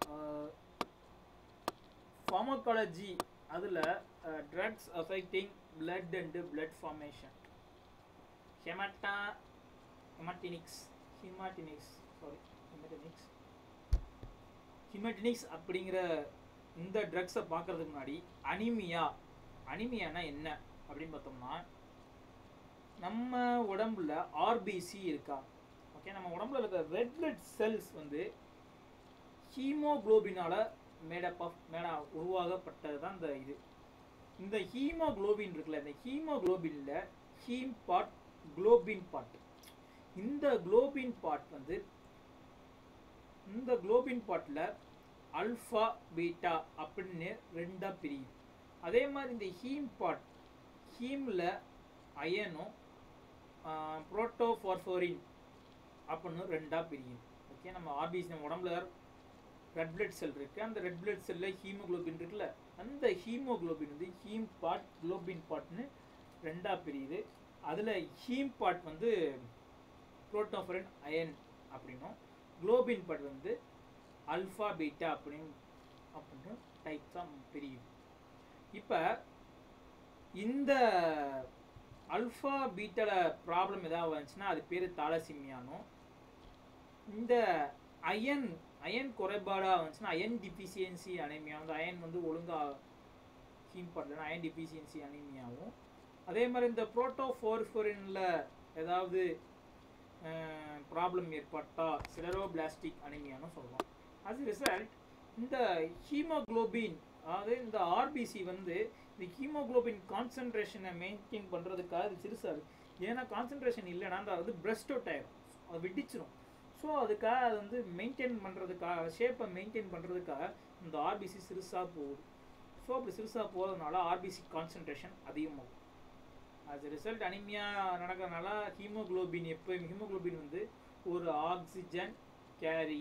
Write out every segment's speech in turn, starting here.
Pharmacology அதில் drugs affecting blood and blood formation ஹெமட்டா haematinics haematinics sorry haematinics haematinics அப்படிங்கிற இந்த ட்ரக்ஸை பார்க்கறதுக்கு முன்னாடி அனிமியா அனிமியானா என்ன அப்படின்னு பார்த்தோம்னா நம்ம உடம்புல ஆர்பிசி இருக்கா ஓகே நம்ம உடம்புல இருக்க ரெட் பிளட் செல்ஸ் வந்து ஹீமோகுளோபினால் மேடப் ஆஃப் மேடா உருவாகப்பட்டது தான் இந்த இது இந்த ஹீமோகுளோபின் இருக்குல்ல இந்த ஹீமோகுளோபினில் ஹீம் பார்ட் குளோபின் பார்ட் இந்த குளோபின் பார்ட் வந்து இந்த குளோபின் பார்ட்டில் அல்ஃபா பீட்டா அப்படின்னு ரெண்டாக பிரியும் அதே மாதிரி இந்த ஹீம் பார்ட் ஹீமில் அயனும் புரோட்டோஃபார்ஃபோரின் அப்படின்னு ரெண்டாக பிரியும் ஓகே நம்ம ஆர்பிசி நம்ம உடம்புல ரெட் பிளட் செல் இருக்குது அந்த ரெட் பிளட் செல்லில் ஹீமோகுளோபின் இருக்குல்ல அந்த ஹீமோகுளோபின் வந்து ஹீம் பார்ட் குளோபின் பார்ட்னு ரெண்டாக பிரியுது அதில் ஹீம் பார்ட் வந்து புரோட்டோஃபரின் அயன் அப்படின்னும் குளோபின் பார்ட் வந்து அல்ஃபா பீட்டா அப்படின்னு அப்படின்னு டைப்ஸாக பிரியும் இப்போ இந்த அல்ஃபா பீட்டாவில் ப்ராப்ளம் ஏதாவது வந்துச்சுன்னா அது பேர் தாலசிமியானும் இந்த அயன் அயன் குறைபாடாக வந்துச்சுன்னா அயன் டிஃபிஷியன்சி அனிமியா வந்து அயன் வந்து ஒழுங்காக ஹீம் பண்ணலன்னா அயன் டிஃபிஷியன்சி அனிமியாவும் அதே மாதிரி இந்த புரோட்டோஃபோர்ஃபோரினில் ஏதாவது ப்ராப்ளம் ஏற்பட்டால் சிலரோபிளாஸ்டிக் அனிமியான்னு சொல்லுவோம் அது ரிசல்ட் இந்த ஹீமோகுளோபின் அதாவது இந்த ஆர்பிசி வந்து இந்த ஹீமோகுளோபின் கான்சன்ட்ரேஷனை மெயின்டைன் பண்ணுறதுக்காக அது சிறுசாக இருக்குது ஏன்னா கான்சன்ட்ரேஷன் இல்லைன்னா அந்த அது பிரஸ்ட் அவுட் ஆயிரும் அது வெடிச்சிரும் ஸோ அதுக்காக அது வந்து மெயின்டைன் பண்ணுறதுக்காக ஷேப்பை மெயின்டைன் பண்ணுறதுக்காக இந்த ஆர்பிசி சிறுசாக போகுது ஸோ அப்படி சிறுசாக போகிறதுனால ஆர்பிசி கான்சன்ட்ரேஷன் அதிகமாகும் as a ரிசல்ட் அனிமியா நடக்கிறதுனால ஹீமோகுளோபின் எப்போயும் ஹீமோகுளோபின் வந்து ஒரு ஆக்சிஜன் கேரி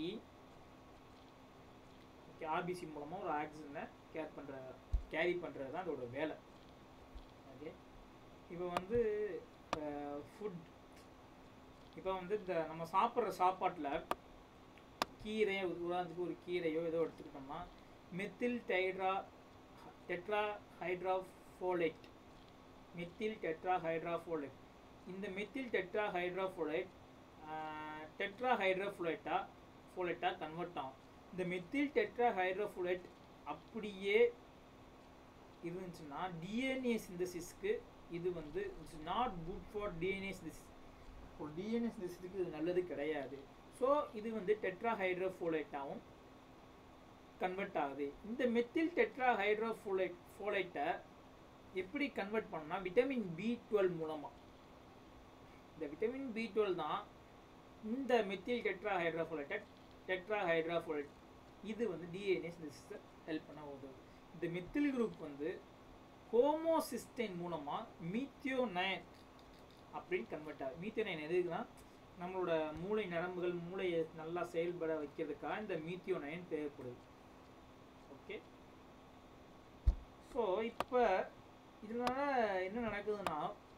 ஓகே ஆர்பிசி மூலமாக ஒரு ஆக்சிஜனை கேர் பண்ணுற கேரி பண்ணுறது தான் அதோட வேலை ஓகே இப்போ வந்து ஃபுட் இப்போ வந்து இந்த நம்ம சாப்பிட்ற சாப்பாட்டில் கீரையோ உதாரணத்துக்கு ஒரு கீரையோ ஏதோ எடுத்துக்கிட்டோம்னா methyl tetra tetrahydrofolate methyl tetrahydrofolate இந்த மெத்தில் டெட்ரா ஹைட்ராஃபோலேட் டெட்ரா ஹைட்ரோஃபோலேட்டா ஃபோலேட்டாக கன்வெர்ட் ஆகும் இந்த மெத்தில் டெட்ரா ஹைட்ரோஃபோலேட் அப்படியே இருந்துச்சுன்னா டிஎன்ஏ சிந்தசிஸ்க்கு இது வந்து it's not good for DNA synthesis ஒரு டிஎன்ஏ சிந்தசிஸ்க்கு இது நல்லது கிடையாது ஸோ இது வந்து டெட்ரா ஹைட்ரோஃபோலேட்டாகவும் கன்வெர்ட் ஆகுது இந்த மெத்தில் டெட்ரா ஹைட்ரோஃபோலேட் ஃபோலேட்டை எப்படி கன்வெர்ட் பண்ணா விட்டமின் பி டுவெல் மூலமாக இந்த விட்டமின் பி டுவெல் தான் இந்த மெத்தில் டெட்ரா ஹைட்ராஃபோலேட்டை டெட்ரா ஹைட்ராஃபோலேட் இது வந்து டிஎன்ஏ சிந்தசிஸை ஹெல்ப் பண்ண உதவுது இந்த மெத்தில் குரூப் வந்து ஹோமோசிஸ்டைன் மூலமாக மீத்தியோனைன் அப்படின்னு கன்வெர்ட் ஆகுது மீத்தியோனைன் எதுக்குன்னா நம்மளோட மூளை நரம்புகள் மூளையை நல்லா செயல்பட வைக்கிறதுக்காக இந்த மீத்தியோனைன் தேவைப்படுது ஓகே ஸோ இப்போ இதனால என்ன நடக்குதுன்னா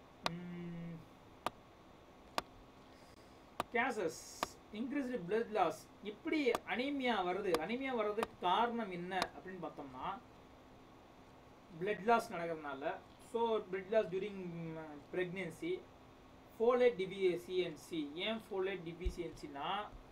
கேசஸ் இன்க்ரீஸ்டு பிளட் லாஸ் எப்படி அனீமியா வருது அனீமியா வர்றதுக்கு காரணம் என்ன அப்படின்னு பார்த்தோம்னா பிளட் லாஸ் நடக்கிறதுனால so blood loss during pregnancy folate deficiency ஏன் ஃபோலேட் டிபிசிஎன்சினா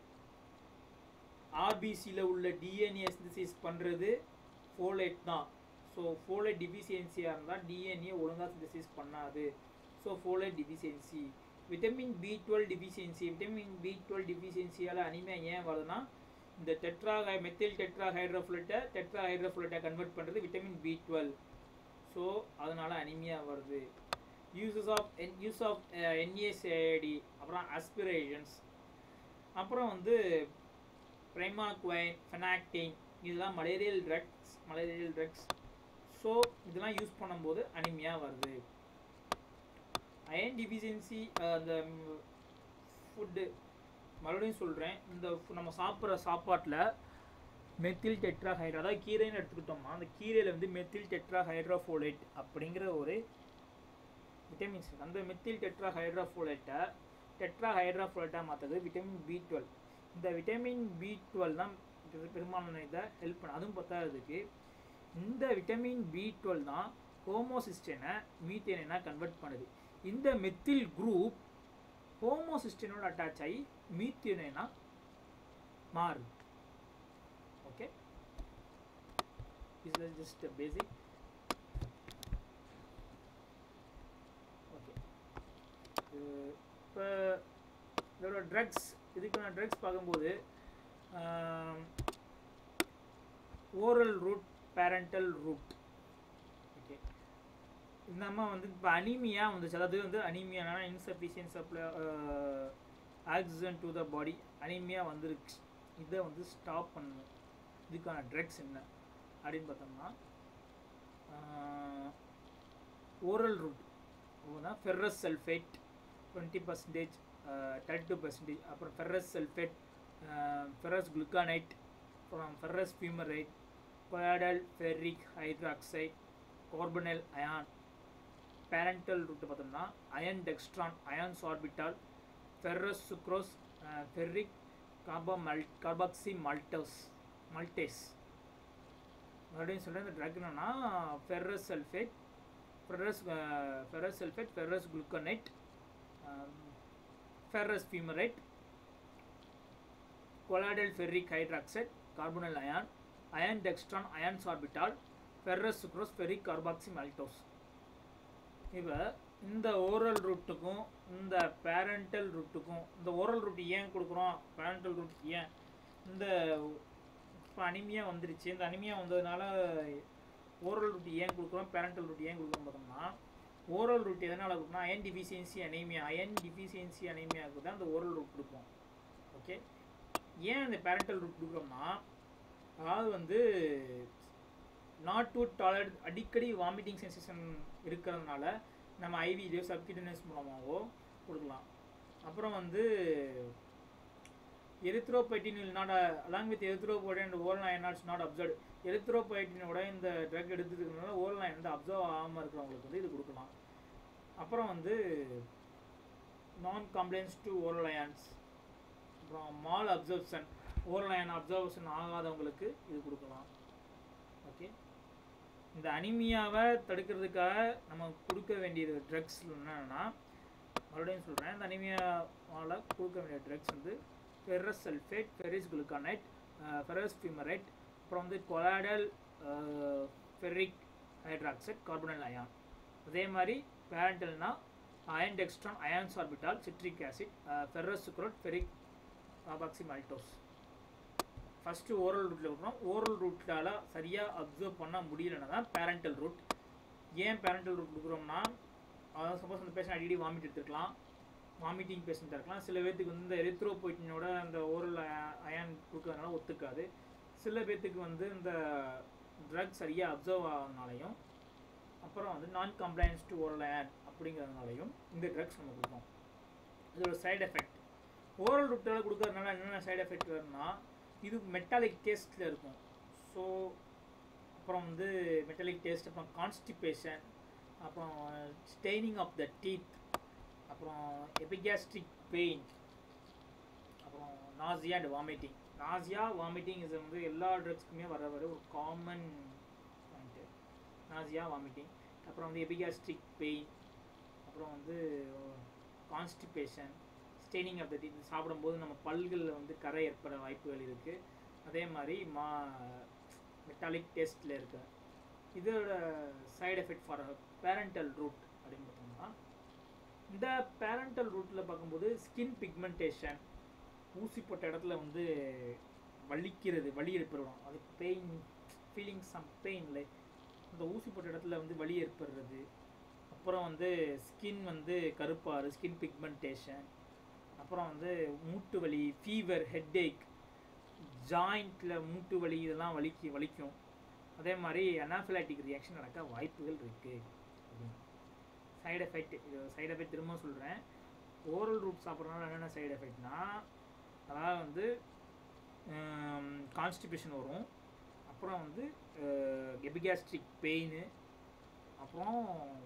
ஆர்பிசியில் உள்ள டிஎன்ஏ சிந்தசிஸ் பண்ணுறது ஃபோலேட் தான் ஸோ ஃபோலேட் டிஃபிஷியன்சியாக இருந்தால் டிஎன்ஏ ஒழுங்காக சிந்தசிஸ் பண்ணாது so folate deficiency vitamin B twelve deficiency vitamin B twelve டிஃபிஷியன்சியால் அனிமியா ஏன் வருதுன்னா இந்த டெட்ரா மெத்தில் டெட்ரா ஹைட்ரோஃபுலட்டை டெட்ரா ஹைட்ரோஃபுலட்டை கன்வெர்ட் பண்ணுறது விட்டமின் பி டுவெல் ஸோ அதனால் அனிமியா வருது யூசஸ் ஆஃப் யூஸ் ஆஃப் என்ஏசிஐடி அப்புறம் அஸ்பிரேஷன்ஸ் அப்புறம் வந்து ப்ரைமாக்வைன் ஃபெனாக்டிங் இதெல்லாம் malarial drugs malarial drugs so இதெல்லாம் யூஸ் பண்ணும்போது அனிமியா வருது அயன் டிஃபிஷியன்சி அந்த ஃபுட்டு மறுபடியும் சொல்கிறேன் இந்த நம்ம சாப்பிட்ற சாப்பாட்டில் மெத்தில் டெட்ரா ஹைட்ரா அதாவது கீரைன்னு எடுத்துக்கிட்டோம்னா அந்த கீரையில் வந்து மெத்தில் டெட்ரா ஹைட்ரோஃபோலேட் அப்படிங்கிற ஒரு விட்டமின்ஸ் அந்த மெத்தில் டெட்ரா ஹைட்ரோஃபோலேட்டை டெட்ரா ஹைட்ரோஃபோலேட்டாக மாற்றுறது விட்டமின் பி டுவெல் இந்த விட்டமின் பி டுவெல் தான் இது பெரும்பாலான இதை ஹெல்ப் பண்ண அதுவும் பத்தாததுக்கு இந்த விட்டமின் பி டுவெல் தான் ஹோமோசிஸ்டனை மீத்தேனா கன்வெர்ட் பண்ணுது இந்த மெத்தில் குரூப் ஹோமோசிஸ்டனோட அட்டாச் ஆகி மீத்தேனா மாறுது okay is just basic okay இப்போ இதோட ட்ரக்ஸ் இதுக்கான ட்ரக்ஸ் பார்க்கும்போது oral route parenteral route okay நம்ம வந்து இப்போ அனீமியா வந்துச்சு அதாவது வந்து அனீமியானா insufficient supply oxygen to the body anaemia வந்துருச்சு இதை வந்து ஸ்டாப் பண்ணணும் இதுக்கான ட்ரக்ஸ் என்ன அப்படின்னு பார்த்தோம்னா oral route ferrous sulphate twenty percentage thirty two percentage அப்புறம் ஃபெர்ரஸ் சல்ஃபேட் ஃபெர்ரஸ் குளுக்கானைட் அப்புறம் ferrous fumarate colloidal ferric hydroxide carbonyl iron parenteral route பார்த்தோம்னா iron dextran iron sorbitol ferrous sucrose ferric carba mal carboxy maltose maltase மறுபடியும் சொல்கிறேன் இந்த drug என்னன்னா ferrous sulphate ferrous ferrous sulphate ferrous gluconate ferrous fumarate colloidal ferric hydroxide carbonyl iron iron dextran iron sorbitol ferrous sucrose ferric carboxy maltose இப்போ இந்த oral ரூட்டுக்கும் இந்த parental ரூட்டுக்கும் இந்த oral root ஏன் கொடுக்குறோம் பேரண்டல் ரூட் ஏன் இந்த இப்போ அனிமியா வந்துருச்சு இந்த அனிமியா வந்ததுனால ஓரல் ரூட் ஏன் கொடுக்குறோம் பேரண்டல் ரூட் ஏன் கொடுக்குறோம் பார்த்தோம்னா ஓரல் ரூட் எதனால் கொடுக்கணும் iron deficiency anaemia iron deficiency அனீமியாவுக்கு தான் அந்த ஓரல் ரூட் கொடுப்போம் ஓகே ஏன் இந்த பேரண்டல் ரூட் கொடுக்குறோம்னா அதாவது வந்து நாட் டு டாலரேட் அடிக்கடி வாமிட்டிங் சென்சேஷன் இருக்கிறதுனால நம்ம ஐவிலையோ சப்கிட்டனஸ் மூலமாகவோ கொடுக்கலாம் அப்புறம் வந்து எரித்ரோபைட்டின் இல் not along with erythropoietin and oral iron நாட்ஸ் நாட் அப்சர்வ் எரித்ரோபைட்டினோட இந்த ட்ரக் எடுத்துக்கிறதுனால ஓரல் நயன் வந்து அப்சர்வ் ஆகாமல் இருக்கிறவங்களுக்கு வந்து இது கொடுக்கலாம் அப்புறம் வந்து non complaints to oral irons அப்புறம் malabsorption oral iron observation ஆகாதவங்களுக்கு இது கொடுக்கலாம் ஓகே இந்த அனிமியாவை தடுக்கிறதுக்காக நம்ம கொடுக்க வேண்டியது ட்ரக்ஸ் என்னென்னா மறுபடியும் சொல்கிறேன் இந்த அனிமியாவால் கொடுக்க வேண்டிய ட்ரக்ஸ் வந்து ferrous sulphate ferric gluconate ferrous fumarate அப்புறம் வந்து colloidal ferric hydroxide carbonyl iron அதே மாதிரி பேரண்டல்னா iron dextran irons sorbitol citric acid ferrous sucrose ferric carboxy maltose first oral ரூட்டில் விட்றோம் ஓரல் ரூட்டால் சரியாக அப்சர்வ் பண்ண முடியலன்னா தான் பேரண்டல் ரூட் ஏன் பேரண்டல் ரூட் கொடுக்குறோம்னா அதாவது சப்போஸ் அந்த பேஷண்ட் அடிக்கடி வாமிட் எடுத்துருக்கலாம் வாமிட்டிங் பேஷண்ட்டாக இருக்கலாம் சில பேர்த்துக்கு வந்து இந்த எரித்ரோபோயிட்டினோட அந்த ஓரல் அயான் கொடுக்கறதுனால ஒத்துக்காது சில பேர்த்துக்கு வந்து இந்த ட்ரக் சரியாக அப்சர்வ் ஆகிறதுனாலையும் அப்புறம் வந்து non complaints to oral iron அப்படிங்கிறதுனாலையும் இந்த ட்ரக்ஸ் நம்ம கொடுப்போம் இதோட சைடு எஃபெக்ட் ஓரல் ரூட்டால் கொடுக்கறதுனால என்னென்ன சைடு எஃபெக்ட் வரும்னா இது மெட்டாலிக் டேஸ்ட்டில் இருக்கும் ஸோ அப்புறம் வந்து மெட்டாலிக் டேஸ்ட் அப்புறம் கான்ஸ்டிபேஷன் அப்புறம் ஸ்டெய்னிங் ஆஃப் த டீத் அப்புறம் எபிகாஸ்ட்ரிக் பெயின் அப்புறம் nausea and vomiting nausea vomiting இது வந்து எல்லா ட்ரக்ஸ்க்குமே வர வர ஒரு காமன் பாயிண்ட்டு நாசியா வாமிட்டிங் அப்புறம் வந்து எபிகாஸ்ட்ரிக் பெயின் அப்புறம் வந்து constipation staining of the teeth சாப்பிடும்போது நம்ம பல்களில் வந்து கரை ஏற்பட வாய்ப்புகள் இருக்குது அதே மாதிரி மா மெட்டாலிக் டேஸ்ட்டில் இருக்க இதோட side effect for parenteral route அப்படின்னு பார்த்தோம்னா இந்த பேரண்டல் ரூட்டில் பார்க்கும்போது ஸ்கின் பிக்மெண்டேஷன் ஊசி போட்ட இடத்துல வந்து வலிக்கிறது வலி ஏற்படும் அது pain feeling some pain like அந்த ஊசி போட்ட இடத்துல வந்து வலி ஏற்படுறது அப்புறம் வந்து ஸ்கின் வந்து கருப்பாறு ஸ்கின் பிக்மெண்டேஷன் அப்புறம் வந்து மூட்டு வலி ஃபீவர் ஹெட்டேக் ஜாயிண்ட்டில் மூட்டு வலி இதெல்லாம் வலிக்கு வலிக்கும் அதே மாதிரி அனாஃபிலாட்டிக் ரியாக்ஷன் நடக்க வாய்ப்புகள் இருக்குது சைடு எஃபெக்ட் இது சைடு எஃபெக்ட் திரும்ப சொல்கிறேன் ஓரல் ரூட் சாப்பிட்றதுனால என்னென்ன சைடு எஃபெக்ட்னா அதாவது வந்து கான்ஸ்டிபேஷன் வரும் அப்புறம் வந்து எபிகாஸ்ட்ரிக் பெயின் அப்புறம்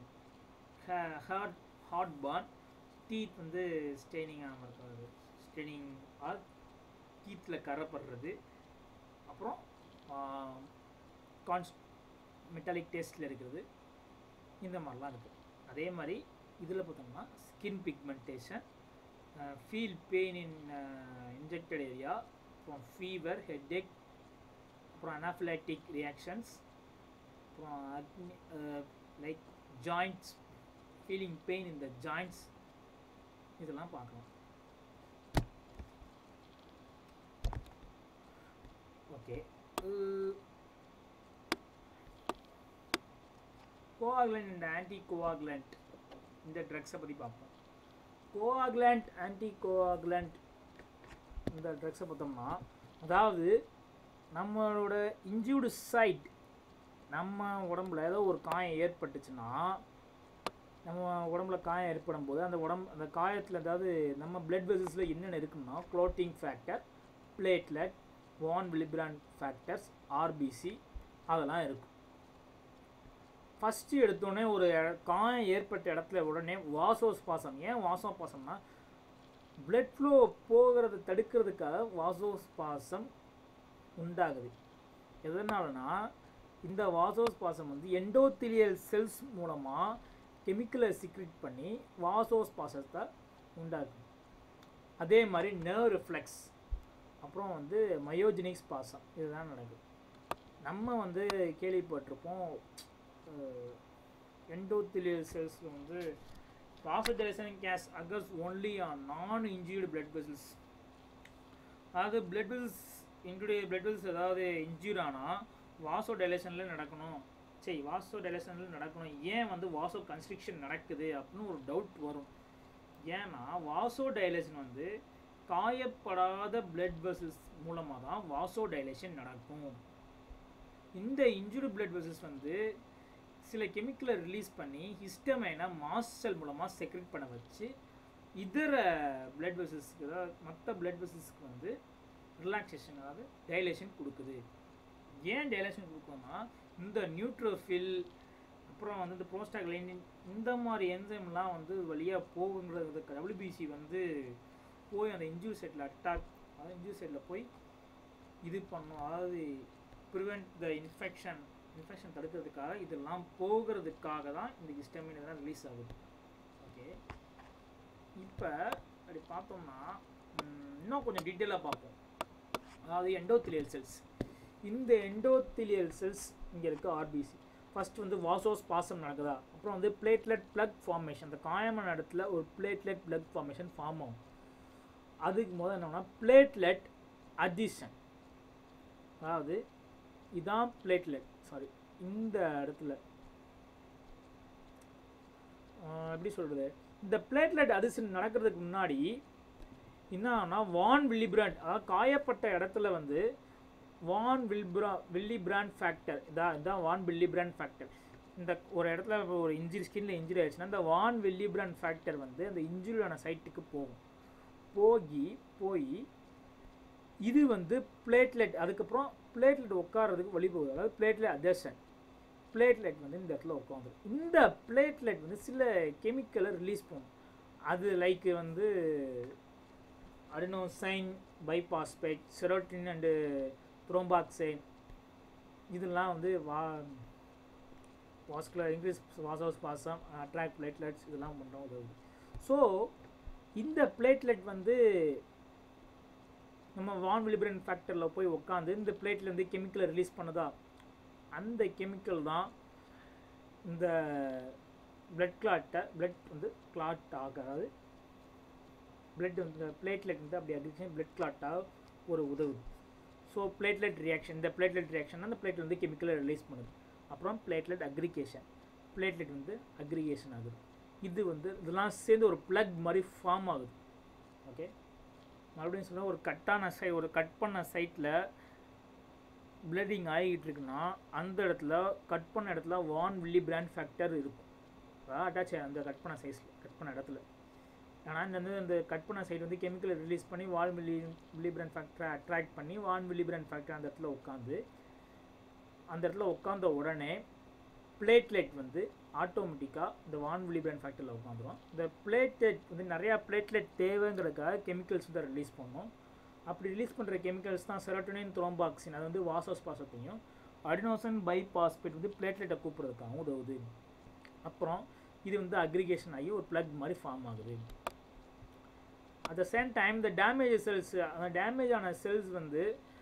ஹார்ட் ஹார்ட் பார்ன் டீத் வந்து ஸ்டெய்னிங் ஆகாமல் இருக்கிறது ஸ்டெய்னிங் ஆர் டீத்தில் கரைப்படுறது அப்புறம் கான்ஸ் மெட்டாலிக் டேஸ்ட்டில் இருக்கிறது இந்த மாதிரிலாம் இருக்குது அதே மாதிரி இதில் பார்த்தோம்னா skin pigmentation feel pain in injected area அப்புறம் ஃபீவர் ஹெட்டேக் அப்புறம் அனாஃபிலாட்டிக் ரியாக்ஷன்ஸ் அப்புறம் லைக் ஜாயிண்ட்ஸ் ஃபீலிங் பெயின் இந்த ஜாயிண்ட்ஸ் இதெல்லாம் பார்க்கலாம் okay coagulant and anticoagulant இந்த ட்ரக்ஸை பற்றி பார்ப்போம் கோஆகுலண்ட் ஆன்டி கோஆகுலண்ட் இந்த ட்ரக்ஸை பார்த்தோம்னா அதாவது நம்மளோட இன்ஜூர்டு சைட் நம்ம உடம்புல ஏதோ ஒரு காயம் ஏற்பட்டுச்சுன்னா நம்ம உடம்புல காயம் ஏற்படும் போது அந்த உடம்பு அந்த காயத்தில் அதாவது நம்ம பிளட் வெசல்ஸில் என்னென்ன இருக்குன்னா clotting factor platelet von Willebrand factors RBC அதெல்லாம் இருக்கும் ஃபஸ்ட்டு எடுத்தோடனே ஒரு இட- காயம் ஏற்பட்ட இடத்துல உடனே வாசோஸ்பாசம் ஏன் வாசோபாசம்னா பிளட் ஃப்ளோ போகிறத தடுக்கிறதுக்காக வாசோஸ்பாசம் உண்டாகுது எதனாலனா இந்த வாசோஸ்பாசம் வந்து எண்டோத்திலியல் செல்ஸ் மூலமாக கெமிக்கலை சிக்ரிட் பண்ணி வாசோஸ்பாசத்தை உண்டாக்கும் அதே மாதிரி நர்வ் ரிஃப்ளெக்ஸ் அப்புறம் வந்து மயோஜெனிக் ஸ்பாசம் இதுதான் நடக்குது நம்ம வந்து கேள்விப்பட்டிருப்போம் எண்டோத்திலியல் செல்ஸில் வந்து vasodilation case occurs only on non injured blood vessels அதாவது பிளட் வெசல்ஸ் இன்க்ளூடிய பிளட் வெசல்ஸ் ஏதாவது இன்ஜூர் ஆனால் வாசோ டைலேஷனில் நடக்கணும் சரி வாசோ டைலேஷனில் நடக்கணும் ஏன் வந்து வாசோ கன்ஸ்ட்ரிக்ஷன் நடக்குது அப்படின்னு ஒரு டவுட் வரும் ஏன்னா வாசோ டைலேஷன் வந்து காயப்படாத பிளட் வெசல்ஸ் மூலமாக தான் வாசோ டைலேஷன் நடக்கும் இந்த இன்ஜுரி பிளட் வெசல்ஸ் வந்து சில கெமிக்கலை ரிலீஸ் பண்ணி ஹிஸ்டமைனை மாஸ் செல் மூலமாக செக்ரெட் பண்ண வச்சு இதர பிளட் வெசல்ஸ்க்கு அதாவது மற்ற பிளட் வெசல்ஸ்க்கு வந்து ரிலாக்ஸேஷன் அதாவது டைலேஷன் கொடுக்குது ஏன் டைலேஷன் கொடுக்கும்னா இந்த நியூட்ரோஃபில் அப்புறம் வந்து இந்த ப்ரோஸ்டாக்லைனின் இந்த மாதிரி என்சைம்லாம் வந்து வழியாக போகுங்கிறது டபிள்யூபிசி வந்து போய் அந்த இன்ஜூர் செட்டில் அட்டாக் அதாவது இன்ஜூர் செட்டில் போய் இது பண்ணும் அதாவது ப்ரிவெண்ட் த இன்ஃபெக்ஷன் இன்ஃபெக்ஷன் தடுக்கிறதுக்காக இதெல்லாம் போகிறதுக்காக தான் இந்த ஹிஸ்டமின் இதெல்லாம் ரிலீஸ் ஆகுது ஓகே இப்போ அப்படி பார்த்தோம்னா ம், இன்னும் கொஞ்சம் டீட்டெயிலாக பார்ப்போம் அதாவது எண்டோத்திலியல் செல்ஸ் இந்த எண்டோத்திலியல் செல்ஸ் இங்கே இருக்குது ஆர்பிசி ஃபர்ஸ்ட் வந்து வாசோஸ் பாசம் நடக்குதா அப்புறம் வந்து பிளேட்லெட் பிளக் ஃபார்மேஷன் அந்த காயமான இடத்துல ஒரு பிளேட்லெட் பிளக் ஃபார்மேஷன் ஃபார்ம் ஆகும் அதுக்கு முதல் என்னன்னா பிளேட்லெட் அடிஷன் அதாவது இதான் பிளேட்லெட் சாரி இந்த இடத்துல ஆஹ் எப்படி சொல்கிறது இந்த பிளேட்லெட் அடிஷன் நடக்கிறதுக்கு முன்னாடி என்னன்னா வான் வில்லிபிராண்ட் அதாவது காயப்பட்ட இடத்துல வந்து வான் வில்பிரா வில்லிபிராண்ட் ஃபேக்டர் இதான் இதான் வான் வில்லிபிராண்ட் ஃபேக்டர் இந்த ஒரு இடத்துல இப்போ ஒரு இன்ஜுரி ஸ்கின்ல இன்ஜுரி ஆயிடுச்சுன்னா இந்த வான் வில்லிபிராண்ட் ஃபேக்டர் வந்து அந்த இன்ஜுரியான சைட்டுக்கு போகும் போகி போய் இது வந்து பிளேட்லெட் அதுக்கப்புறம் பிளேட்லெட் உட்கார்றதுக்கு வழி போகுது அதாவது பிளேட்லெட் அதர்ஷன் பிளேட்லெட் வந்து இந்த இடத்துல உட்காந்து இந்த பிளேட்லெட் வந்து சில கெமிக்கலை ரிலீஸ் பண்ணும் அது லைக் வந்து adenosine biphosphate serotonin and thromboxane இதெல்லாம் வந்து வா வாஸ்குலர் இன்க்ரீஸ் வாசோஸ் பாசம் அட்ராக்ட் பிளேட்லெட்ஸ் இதெல்லாம் பண்ணுறோம் உதவுது ஸோ இந்த பிளேட்லெட் வந்து நம்ம வான் விலிபிரன் ஃபேக்டரில் போய் உட்காந்து இந்த பிளேட்ல இருந்து கெமிக்கலை ரிலீஸ் பண்ணுதா அந்த கெமிக்கல் தான் இந்த பிளட் கிளாட்டை பிளட் வந்து கிளாட் ஆகாது பிளட் வந்து பிளேட்லெட் வந்து அப்படி அடிச்சு பிளட் கிளாட்டாக ஒரு உதவுது ஸோ பிளேட்லெட் ரியாக்ஷன் இந்த பிளேட்லெட் ரியாக்ஷன் அந்த பிளேட்ல வந்து கெமிக்கலை ரிலீஸ் பண்ணுது அப்புறம் பிளேட்லெட் அக்ரிகேஷன் பிளேட்லெட் வந்து அக்ரிகேஷன் ஆகுது இது வந்து இதெல்லாம் சேர்ந்து ஒரு பிளக் மாதிரி ஃபார்ம் ஆகுது ஓகே மறுபடியும் சொல்ல ஒரு கட்டான சை ஒரு கட் பண்ண சைட்டில் பிளடிங் ஆகிட்டு இருக்குன்னா அந்த இடத்துல கட் பண்ண இடத்துல வான் வில்லி பிராண்ட் ஃபேக்டர் இருக்கும் அட்டாச் அந்த கட் பண்ண சைஸில் கட் பண்ண இடத்துல ஆனால் இந்த வந்து இந்த கட் பண்ண சைடு வந்து கெமிக்கலை ரிலீஸ் பண்ணி வால் வில்லி வில்லி பிராண்ட் ஃபேக்டரை அட்ராக்ட் பண்ணி வான் வில்லி பிராண்ட் ஃபேக்டர் அந்த இடத்துல உட்காந்து அந்த இடத்துல உட்காந்த உடனே பிளேட்லெட் வந்து ஆட்டோமேட்டிக்காக இந்த வான் வில்லி பிராண்ட் ஃபேக்டரியில் உட்காந்துரும் இந்த பிளேட்லெட் வந்து நிறையா பிளேட்லெட் தேவைங்கிறதுக்காக கெமிக்கல்ஸ் வந்து ரிலீஸ் பண்ணும் அப்படி ரிலீஸ் பண்ணுற கெமிக்கல்ஸ் தான் செரோட்டோனின் த்ரோம்பாக்சின் அது வந்து வாசோஸ்பாசத்தையும் அடினோசன் பைபாஸ்பேட் வந்து பிளேட்லெட்டை கூப்பிட்றதுக்காகவும் உதவுது அப்புறம் இது வந்து அக்ரிகேஷன் ஆகி ஒரு பிளக் மாதிரி ஃபார்ம் ஆகுது அட் த சேம் டைம் இந்த டேமேஜ் செல்ஸ் அந்த டேமேஜ் ஆன செல்ஸ் வந்து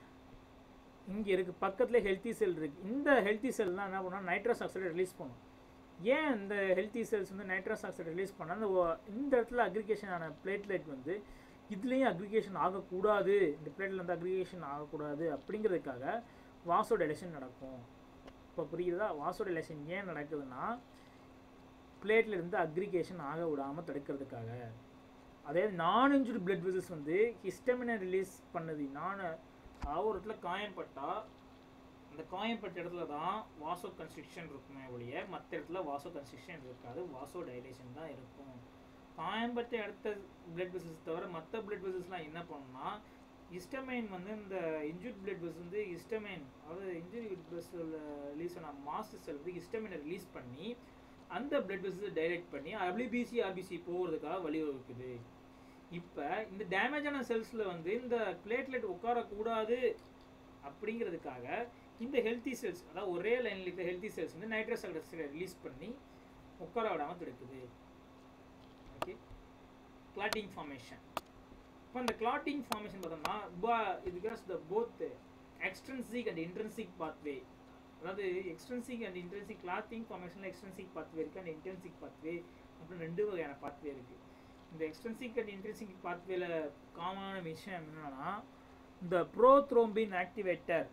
இங்கே இருக்குது பக்கத்தில் ஹெல்த்தி செல் இருக்குது இந்த ஹெல்த்தி செல் தான் என்ன பண்ணால் நைட்ரஸ் ஆக்சைடை ரிலீஸ் பண்ணும் ஏன் இந்த ஹெல்த்தி செல்ஸ் வந்து நைட்ரஸ் ஆக்சைடை ரிலீஸ் பண்ணால் அந்த ஒ- இந்த இடத்துல அக்ரிகேஷன் ஆன பிளேட்லெட் வந்து இதுலேயும் அக்ரிகேஷன் ஆகக்கூடாது இந்த பிளேட்ல வந்து அக்ரிகேஷன் ஆகக்கூடாது அப்படிங்கிறதுக்காக வாசோடைலேஷன் நடக்கும் இப்போ புரியுதா வாசோடைலேஷன் ஏன் நடக்குதுன்னா பிளேட்ல இருந்து அக்ரிகேஷன் ஆக விடாமல் தடுக்கிறதுக்காக அதே நான் இன்ஜுரி பிளட் வெசல்ஸ் வந்து ஹிஸ்டமினை ரிலீஸ் பண்ணுது நான் அதாவது ஒரு இடத்துல காயம்பட்டா அந்த காயம்பட்ட இடத்துல தான் வாசோ கன்ஸ்ட்ரிக்ஷன் இருக்குமே ஒழிய மற்ற இடத்துல வாசோ கன்ஸ்ட்ரிக்ஷன் இருக்காது வாசோ டைலேஷன் தான் இருக்கும் காயம்பட்ட இடத்த பிளட் வெசல்ஸ் தவிர மற்ற பிளட் வெசல்ஸ்லாம் என்ன பண்ணும்னா ஹிஸ்டமைன் வந்து இந்த இன்ஜூர்ட் பிளட் வெசல் வந்து ஹிஸ்டமைன் அதாவது இன்ஜுரி வெசல் ரிலீஸ் ஆன மாஸ்டர் செல் வந்து ஹிஸ்டமைனை ரிலீஸ் பண்ணி அந்த பிளட் வெசல்ஸ் டைரக்ட் பண்ணி டபிள்யூபிசி ஆர்பிசி போகிறதுக்காக வழிவகுக்குது இப்போ இந்த டேமேஜான செல்ஸில் வந்து இந்த பிளேட்லெட் உட்காரக்கூடாது அப்படிங்கிறதுக்காக இந்த ஹெல்த்தி செல்ஸ் அதாவது ஒரே லைனில் இருக்கிற ஹெல்த்தி செல்ஸ் வந்து நைட்ரஸ் ஆக்சைடை ரிலீஸ் பண்ணி உட்கார விடாமல் தடுக்குது ஓகே கிளாட்டிங் ஃபார்மேஷன் இப்போ இந்த கிளாட்டிங் ஃபார்மேஷன் பார்த்தோம்னா பா இது case the both extrinsic and intrinsic pathway அதாவது எக்ஸ்ட்ரென்சிக் அண்ட் இன்ட்ரென்சிக் கிளாத்திங் ஃபார்மேஷனில் எக்ஸ்ட்ரென்சிக் பாத்வே இருக்குது அண்ட் இன்டென்சிக் பாத்வே அப்படின்னு ரெண்டு வகையான பாத்வே இருக்குது இந்த எக்ஸ்ட்ரென்சிக் அண்ட் இன்ட்ரென்சிக் பாத்வேல காமனான விஷயம் என்னன்னா இந்த ப்ரோத்ரோம்பின் ஆக்டிவேட்டர்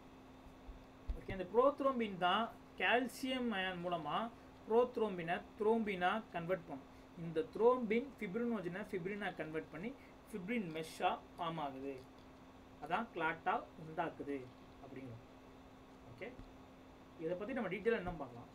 ஓகே இந்த ப்ரோத்ரோம்பின் தான் கால்சியம் அயன் மூலமாக ப்ரோத்ரோம்பினை த்ரோம்பினா கன்வெர்ட் பண்ணும் இந்த த்ரோம்பின் ஃபிப்ரினோஜனை ஃபிப்ரினா கன்வெர்ட் பண்ணி ஃபிப்ரின் மெஷ்ஷாக ஃபார்ம் ஆகுது அதான் கிளாட்டா உண்டாக்குது அப்படிங்கிறோம் ஓகே இதை பற்றி நம்ம டீட்டெயிலாக என்ன பார்க்கலாம்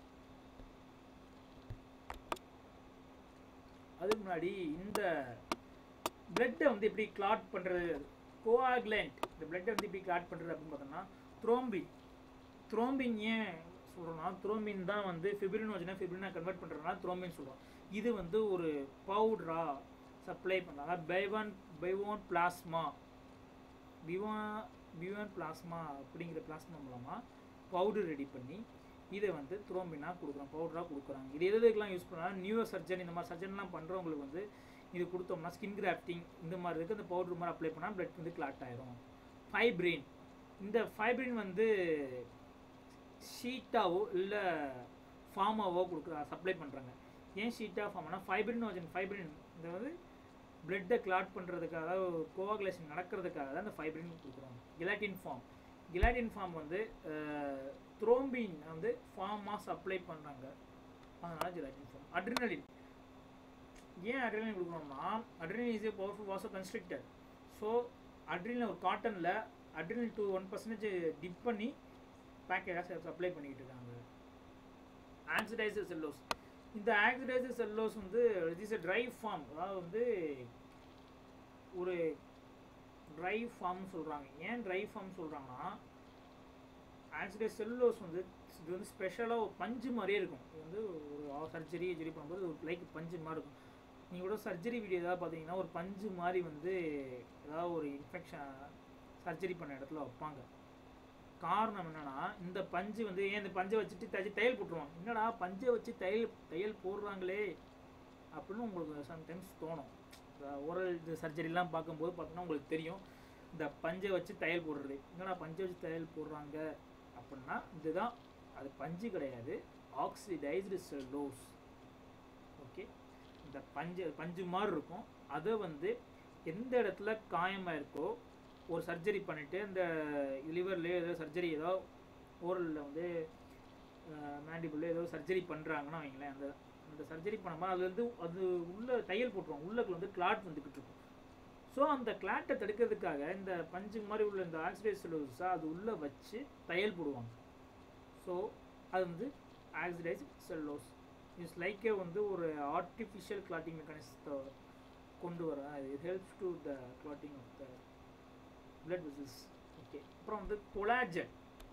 அதுக்கு முன்னாடி இந்த பிளட்டை வந்து எப்படி கிளாட் பண்ணுறது கோஆக்லண்ட் இந்த பிளட்டை வந்து எப்படி கிளாட் பண்ணுறது அப்படின்னு பார்த்தோம்னா த்ரோம்பின் த்ரோம்பின் ஏன் சொல்கிறோம்னா த்ரோம்பின் தான் வந்து ஃபிப்ரினோஜனை ஃபிப்ரினா கன்வெர்ட் பண்ணுறதுனால த்ரோம்பின் சொல்கிறோம் இது வந்து ஒரு பவுடரா சப்ளை பண்ணுறாங்க பைவான் பைவோன் பிளாஸ்மா பிவா பிவான் பிளாஸ்மா அப்படிங்கிற பிளாஸ்மா மூலமாக பவுடர் ரெடி பண்ணி இதை வந்து த்ரோம்பினாக கொடுக்குறோம் பவுடராக கொடுக்குறாங்க இது எது எதுக்கெல்லாம் யூஸ் பண்ணலாம் நியூ சர்ஜன் இந்த மாதிரி சர்ஜன்லாம் பண்ணுறவங்களுக்கு வந்து இது கொடுத்தோம்னா ஸ்கின் கிராஃப்டிங் இந்த மாதிரி இருக்குது அந்த பவுடர் மாதிரி அப்ளை பண்ணால் பிளட் வந்து கிளாட் ஆயிரும் ஃபைப்ரின் இந்த ஃபைப்ரின் வந்து ஷீட்டாவோ இல்லை ஃபார்மாவோ கொடுக்குற சப்ளை பண்ணுறாங்க ஏன் ஷீட்டாக ஃபார்ம்னா ஃபைப்ரினோஜன் ஃபைப்ரின் இந்த வந்து பிளட்டை கிளாட் பண்ணுறதுக்காக அதாவது கோவாகுலேஷன் நடக்கிறதுக்காக தான் இந்த ஃபைப்ரின் கொடுக்குறோம் கிலாட்டின் ஃபார்ம் கிலாட்டின் ஃபார்ம் வந்து த்ரோம்பின் வந்து ஃபார்மாக சப்ளை பண்ணுறாங்க அதனால ஜெலாட்டின் ஃபார்ம் அட்ரினலின் ஏன் அட்ரினலின் கொடுக்குறோம்னா adrenaline is a powerful vaso constructor so adrenal ஒரு காட்டனில் adrenal two one percentage dip பண்ணி பேக்கேஜாக சப்ளை பண்ணிக்கிட்டு இருக்காங்க ஆக்சிடைசர் செல்லோஸ் இந்த ஆக்சிடைசர் செல்லோஸ் வந்து இஸ் ட்ரை ஃபார்ம் அதாவது வந்து ஒரு ட்ரை ஃபார்ம் சொல்கிறாங்க ஏன் ட்ரை ஃபார்ம் சொல்கிறாங்கன்னா ஆக்சிடை செல்லோஸ் வந்து இது வந்து ஸ்பெஷலாக ஒரு பஞ்சு மாதிரியே இருக்கும் இது வந்து ஒரு சர்ஜரி சரி பண்ணும்போது ஒரு லைக் பஞ்சு மாதிரி இருக்கும் நீங்கள் கூட சர்ஜரி வீடியோ ஏதாவது பார்த்தீங்கன்னா ஒரு பஞ்சு மாதிரி வந்து ஏதாவது ஒரு இன்ஃபெக்ஷன் சர்ஜரி பண்ண இடத்துல வைப்பாங்க காரணம் என்னன்னா இந்த பஞ்சு வந்து ஏன் இந்த பஞ்சை வச்சுட்டு தச்சு தையல் போட்டுருவாங்க என்னடா பஞ்சை வச்சு தையல் தையல் போடுறாங்களே அப்படின்னு உங்களுக்கு சம்டைம்ஸ் தோணும் ஓரல் இது சர்ஜரிலாம் பார்க்கும்போது பார்த்தோன்னா உங்களுக்கு தெரியும் இந்த பஞ்சை வச்சு தையல் போடுறது என்னடா பஞ்சை வச்சு தையல் போடுறாங்க அப்படின்னா இதுதான் அது பஞ்சு கிடையாது ஆக்சிடைஸ்டு செல்லோஸ் ஓகே இந்த பஞ்சு பஞ்சு மாதிரி இருக்கும் அதை வந்து எந்த இடத்துல காயமாக இருக்கோ ஒரு சர்ஜரி பண்ணிவிட்டு இந்த லிவர்லேயோ ஏதோ சர்ஜரி ஏதோ ஓரலில் வந்து மேண்டிபுளில் ஏதோ சர்ஜரி பண்ணுறாங்கன்னா வைங்களேன் அந்த அந்த சர்ஜரி பண்ணும்போது அது வந்து அது உள்ள தையல் போட்டுருவோம் உள்ளக்குள்ள வந்து கிளாட் வந்துக்கிட்டு இருக்கும் ஸோ அந்த கிளாட்டை தடுக்கிறதுக்காக இந்த பஞ்சு மாதிரி உள்ள இந்த ஆக்சிடைஸ் செல்லோஸை அது உள்ளே வச்சு தையல் போடுவாங்க ஸோ அது வந்து ஆக்சிடைஸ் செல்லோஸ் இட்ஸ் லைக்கே வந்து ஒரு ஆர்டிஃபிஷியல் கிளாட்டிங் மெக்கானிசத்தை கொண்டு வர இது helps to the clotting of the blood vessels okay அப்புறம் வந்து கொலாஜன்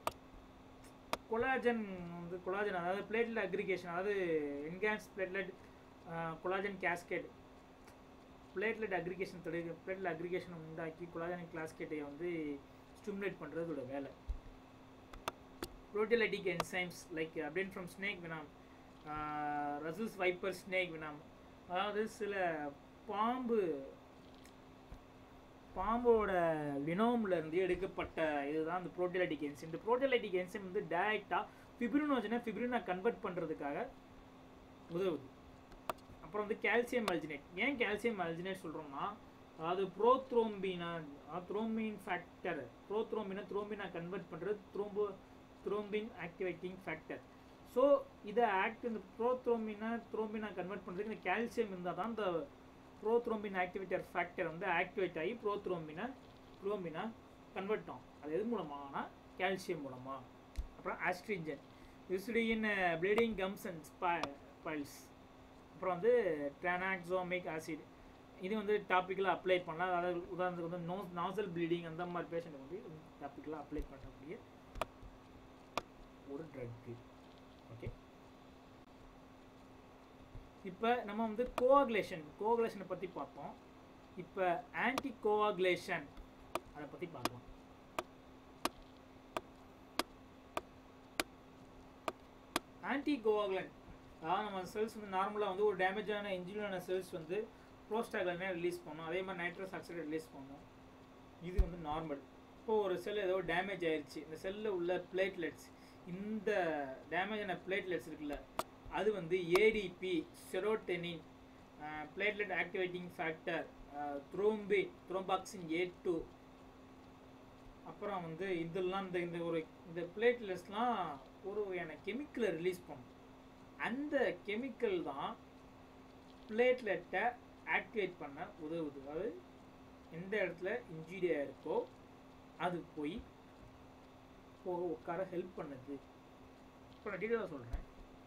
கொலாஜன் வந்து கொலாஜன் அதாவது பிளேட்லெட் அக்ரிகேஷன் அதாவது enhance platelet collagen cascade platelet aggregation தடை பிளேட்லெட் அக்ரிகேஷன் உண்டாக்கி கொலாஜனிக் கிளாஸ்கேட்டையை வந்து ஸ்டிமுலேட் பண்ணுறதோட வேலை proteolytic enzymes like obtained from snake venom uh, Russell's viper snake venom அதாவது சில பாம்பு பாம்போட வினோம்ல இருந்து எடுக்கப்பட்ட இதுதான் இந்த புரோட்டிலைட்டிக் என்சைம் இந்த புரோட்டிலைட்டிக் என்சைம் வந்து டைரெக்டாக ஃபிப்ரினோஜனை ஃபிப்ரினா கன்வெர்ட் பண்ணுறதுக்காக உதவுது அப்புறம் வந்து கால்சியம் அல்ஜினேட் ஏன் கால்சியம் அல்ஜினேட் சொல்கிறோம்னா அதாவது ப்ரோத்ரோம்பினா த்ரோம்பின் ஃபேக்டர் ப்ரோத்ரோம்பினா த்ரோம்பினா கன்வெர்ட் பண்ணுறது thrombo thrombin activating factor so இதை ஆக்ட் இந்த ப்ரோத்ரோம்பினா த்ரோம்பினா கன்வெர்ட் பண்ணுறதுக்கு இந்த கால்சியம் இருந்தால் தான் இந்த ப்ரோத்ரோம்பின் ஆக்டிவேட்டர் ஃபேக்டர் வந்து ஆக்டிவேட் ஆகி ப்ரோத்ரோம்பினா த்ரோம்பினா கன்வெர்ட் ஆகும் அது எது மூலமானா கால்சியம் மூலமாக அப்புறம் astringent usually in bleeding gums and piles அப்புறம் வந்து ட்ரானாக்ஸோமிக் ஆசிட் இது வந்து டாப்பிக்கலாக அப்ளை பண்ணலாம் அதாவது உதாரணத்துக்கு வந்து நோ நாசல் ப்ளீடிங் அந்த மாதிரி பேஷண்ட்டுக்கு வந்து டாப்பிக்கலாக அப்ளை பண்ணக்கூடிய ஒரு ட்ரக்கு ஓகே இப்போ நம்ம வந்து கோஆகுலேஷன் கோஆகுலேஷனை பற்றி பார்த்தோம் இப்போ ஆன்டி கோஆகுலேஷன் அதை பற்றி பார்க்கலாம் ஆன்டி கோஆகுலன் அதாவது நம்ம செல்ஸ் வந்து நார்மலாக வந்து ஒரு டேமேஜான இன்ஜுரியான செல்ஸ் வந்து ப்ரோஸ்டாகலனே ரிலீஸ் பண்ணோம் அதே மாதிரி நைட்ரஸ் ஆக்சைடு ரிலீஸ் பண்ணோம் இது வந்து நார்மல் இப்போ ஒரு செல் ஏதோ டேமேஜ் ஆயிடுச்சு இந்த செல்லில் உள்ள பிளேட்லெட்ஸ் இந்த டேமேஜ் ஆன பிளேட்லெட்ஸ் இருக்குல்ல அது வந்து ATP serotonin platelet activating factor thrombi thromboxane A two அப்புறம் வந்து இதெல்லாம் இந்த இந்த ஒரு இந்த பிளேட்லெட்ஸ்லாம் ஒரு வகையான கெமிக்கலை ரிலீஸ் பண்ணும் அந்த கெமிக்கல் தான் பிளேட்லெட்டை ஆக்டிவேட் பண்ண உதவுது அதாவது எந்த இடத்துல இன்ஜீரியாக இருக்கோ அது போய் போக உட்கார ஹெல்ப் பண்ணுது இப்போ நான் டீட்டெயிலாக சொல்கிறேன்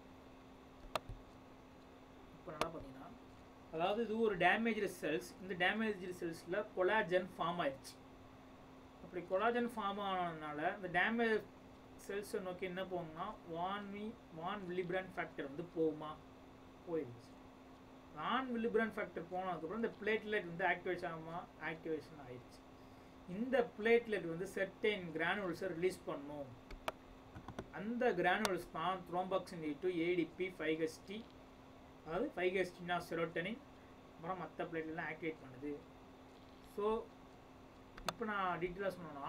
இப்போ நல்லா பார்த்தீங்கன்னா அதாவது இது ஒரு டேமேஜ்டு செல்ஸ் இந்த டேமேஜ்டு செல்ஸில் கொலாஜன் ஃபார்ம் ஆயிடுச்சு அப்படி கொலாஜன் ஃபார்ம் ஆனதுனால இந்த டேமேஜ் செல்ஸை நோக்கி என்ன போகும்னா வான் மீ வான் விலிபிரான் ஃபேக்டர் வந்து போகுமா போயிடுச்சு நான் விலிபிரான் ஃபேக்டர் போனதுக்கப்புறம் இந்த பிளேட்லெட் வந்து ஆக்டிவேஷன் ஆகுமா ஆக்டிவேஷன் ஆயிடுச்சு இந்த பிளேட்லெட் வந்து செர்டைன் கிரானுவல்ஸை ரிலீஸ் பண்ணும் அந்த கிரானுவல்ஸ் தான் thromboxane two ATP five HT அதாவது ஃபைவ் ஹெச்டினா செரோட்டனின் அப்புறம் மற்ற பிளேட்லாம் ஆக்டிவேட் பண்ணுது ஸோ இப்போ நான் டீட்டெயிலாக சொன்னோன்னா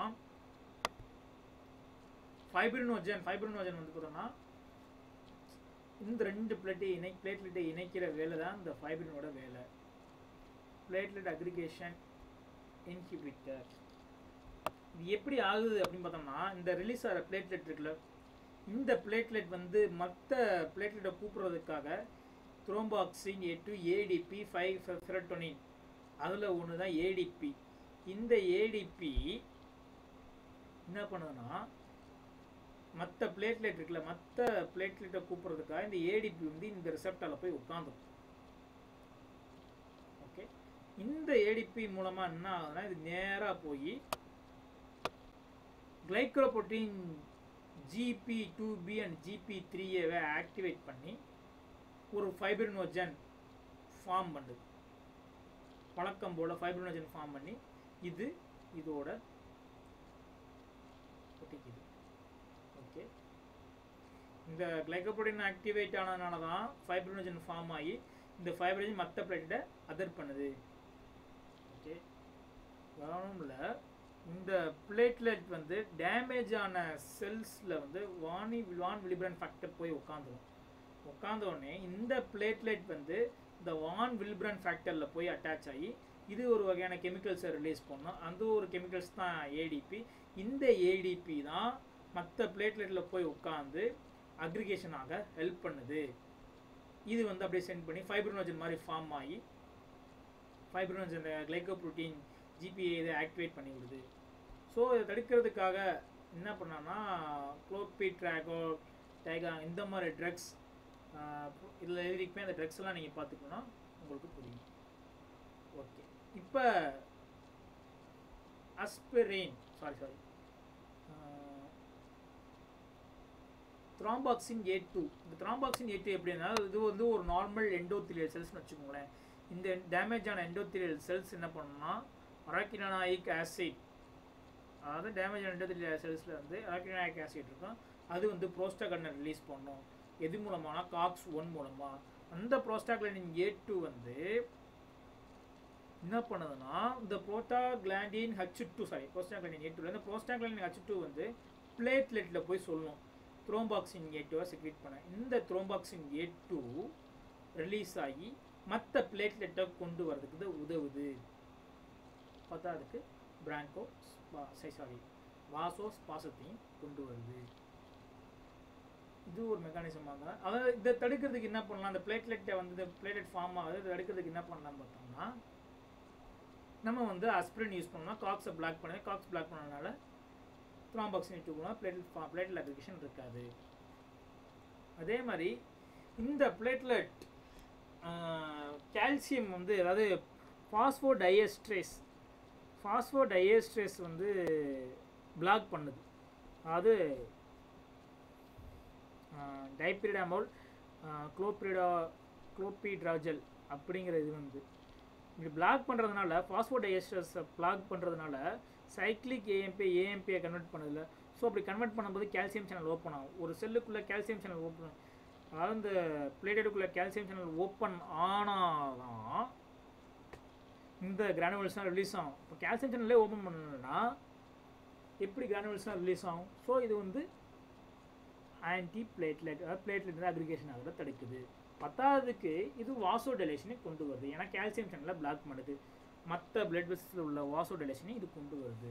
ஃபைப்ரினோஜன் ஃபைப்ரினோஜன் வந்து பார்த்தோம்னா இந்த ரெண்டு பிளேட்டை இணை பிளேட்லெட்டை இணைக்கிற வேலை தான் இந்த ஃபைப்ரினோட வேலை பிளேட்லெட் அக்ரிகேஷன் இன்ஹிபிட்டர் இது எப்படி ஆகுது அப்படின்னு பார்த்தோம்னா இந்த ரிலீஸ் ஆகிற பிளேட்லெட் இருக்குல்ல இந்த பிளேட்லெட் வந்து மற்ற பிளேட்லெட்டை கூப்பிட்றதுக்காக thromboxane A two ATP five serotonin அதில் ஒன்று தான் ஏடிபி இந்த ஏடிபி என்ன பண்ணுதுன்னா மற்ற பிளேட்லெட் இருக்குல்ல மற்ற பிளேட்லெட்டை கூப்பிட்றதுக்காக இந்த ஏடிபி வந்து இந்த ரிசப்டால போய் உட்காந்துரும் ஓகே இந்த ஏடிபி மூலமாக என்ன ஆகுதுன்னா இது நேராக போய் glycoprotein GP two B and GP த்ரீஏவை ஆக்டிவேட் பண்ணி ஒரு ஃபைப்ரினோஜன் ஃபார்ம் பண்ணுது பழக்கம் போல் ஃபைப்ரினோஜன் ஃபார்ம் பண்ணி இது இதோட ஒட்டிக்குது ஓகே இந்த கிளைக்கோப்ரோட்டீன் ஆக்டிவேட் ஆனதுனால தான் ஃபைப்ரினோஜன் ஃபார்ம் ஆகி இந்த ஃபைப்ரினோஜன் மற்ற பிளேட்டை அதர் பண்ணுது ஓகே கவனமில் இந்த பிளேட்லெட் வந்து டேமேஜ் ஆன செல்ஸில் வந்து வானி வான் விலிபிரன் ஃபேக்டர் போய் உட்காந்துரும் உட்காந்த உடனே இந்த பிளேட்லெட் வந்து இந்த வான் வில்பிரன் ஃபேக்டரில் போய் அட்டாச் ஆகி இது ஒரு வகையான கெமிக்கல்ஸை ரிலீஸ் பண்ணும் அந்த ஒரு கெமிக்கல்ஸ் தான் ஏடிபி இந்த ஏடிபி தான் மற்ற பிளேட்லெட்டில் போய் உட்காந்து அக்ரிகேஷன் ஆக ஹெல்ப் பண்ணுது இது வந்து அப்படியே சென்ட் பண்ணி ஃபைப்ரினோஜன் மாதிரி ஃபார்ம் ஆகி ஃபைப்ரினோஜன் கிளைக்கோப்ரோட்டீன் ஜிபிஏ இதை ஆக்டிவேட் பண்ணி விடுது ஸோ இதை தடுக்கிறதுக்காக என்ன பண்ணான்னா குளோபிட்ராகோ டைகா இந்த மாதிரி ட்ரக்ஸ் இதில் எழுதிக்குமே அந்த ட்ரக்ஸ் எல்லாம் நீங்கள் பார்த்துக்கணும்னா உங்களுக்கு புரியும் ஓகே இப்போ aspirin sorry sorry thromboxane A two இந்த த்ராம்பாக்சின் ஏ டூ எப்படின்னா இது வந்து ஒரு நார்மல் எண்டோத்திலியல் செல்ஸ்னு வச்சுக்கோங்களேன் இந்த டேமேஜ் ஆன எண்டோத்திரியல் செல்ஸ் என்ன பண்ணணும்னா அரக்கினாயிக் ஆசிட் அதாவது டேமேஜ் ஆன எண்டோத்திரியல் செல்ஸில் வந்து அரக்கினாயிக் ஆசிட் இருக்கும் அது வந்து ப்ரோஸ்டாகனை ரிலீஸ் பண்ணும் எது மூலமானா காக்ஸ் ஒன் மூலமா அந்த ப்ரோஸ்டாக்லாண்டின் ஏ டூ வந்து என்ன பண்ணுதுன்னா இந்த prostaglandin H two sorry prostaglandin A டூவில் இந்த ப்ரோஸ்டாக்லாண்டின் ஹச் டூ வந்து பிளேட்லெட்டில் போய் சொல்லணும் த்ரோம்பாக்சின் ஏ டூவை செக்ரேட் பண்ண இந்த த்ரோம்பாக்சின் ஏ டூ ரிலீஸ் ஆகி மற்ற பிளேட்லெட்டை கொண்டு வரதுக்கு இது உதவுது பார்த்தா அதுக்கு பிராங்கோ சாரி வாசோ ஸ்பாசத்தையும் கொண்டு வருது இது ஒரு மெக்கானிசமாக தான் அதாவது இதை தடுக்கிறதுக்கு என்ன பண்ணலாம் அந்த பிளேட்லெட்டை வந்து இந்த பிளேட்லெட் ஃபார்ம் ஆகுது இதை தடுக்கிறதுக்கு என்ன பண்ணலாம்னு பார்த்தோம்னா நம்ம வந்து அஸ்பிரின் யூஸ் பண்ணோம்னா காக்ஸை பிளாக் பண்ணி காக்ஸ் பிளாக் பண்ணனால thromboxane two platelet platelet application இருக்காது அதே மாதிரி இந்த பிளேட்லெட் கால்சியம் வந்து அதாவது ஃபாஸ்போ டயஸ்ட்ரேஸ் ஃபாஸ்போ டயஸ்ட்ரேஸ் வந்து பிளாக் பண்ணுது அதாவது டைபிரிடாமோல் குளோப்ரிடா குளோபிட்ராஜல் அப்படிங்கிற இது வந்து இப்படி பிளாக் பண்ணுறதுனால ஃபாஸ்போடைஎஸ்டர்ஸை பிளாக் பண்ணுறதுனால சைக்ளிக் ஏஎம்பி ஏஎம்பியை கன்வெர்ட் பண்ணுதில்ல ஸோ அப்படி கன்வெர்ட் பண்ணும்போது கால்சியம் சேனல் ஓப்பன் ஆகும் ஒரு செல்லுக்குள்ளே கால்சியம் சேனல் ஓப்பன் அதாவது இந்த பிளேட்டடுக்குள்ளே கால்சியம் சேனல் ஓப்பன் ஆனாதான் இந்த கிரானுவல்ஸ்லாம் ரிலீஸ் ஆகும் இப்போ கால்சியம் சேனல்லே ஓப்பன் பண்ணலன்னா எப்படி கிரானுவல்ஸ்லாம் ரிலீஸ் ஆகும் ஸோ இது வந்து ஆன்டி பிளேட்லெட் அதாவது பிளேட்லெட் அக்ரிகேஷன் ஆகிறத தடுக்குது பத்தாவதுக்கு இது வாசோ டெலேஷனை கொண்டு வருது ஏன்னா கால்சியம் சேனலில் பிளாக் பண்ணுது மற்ற பிளட் வெசஸில் உள்ள வாசோ டெலேஷனை இது கொண்டு வருது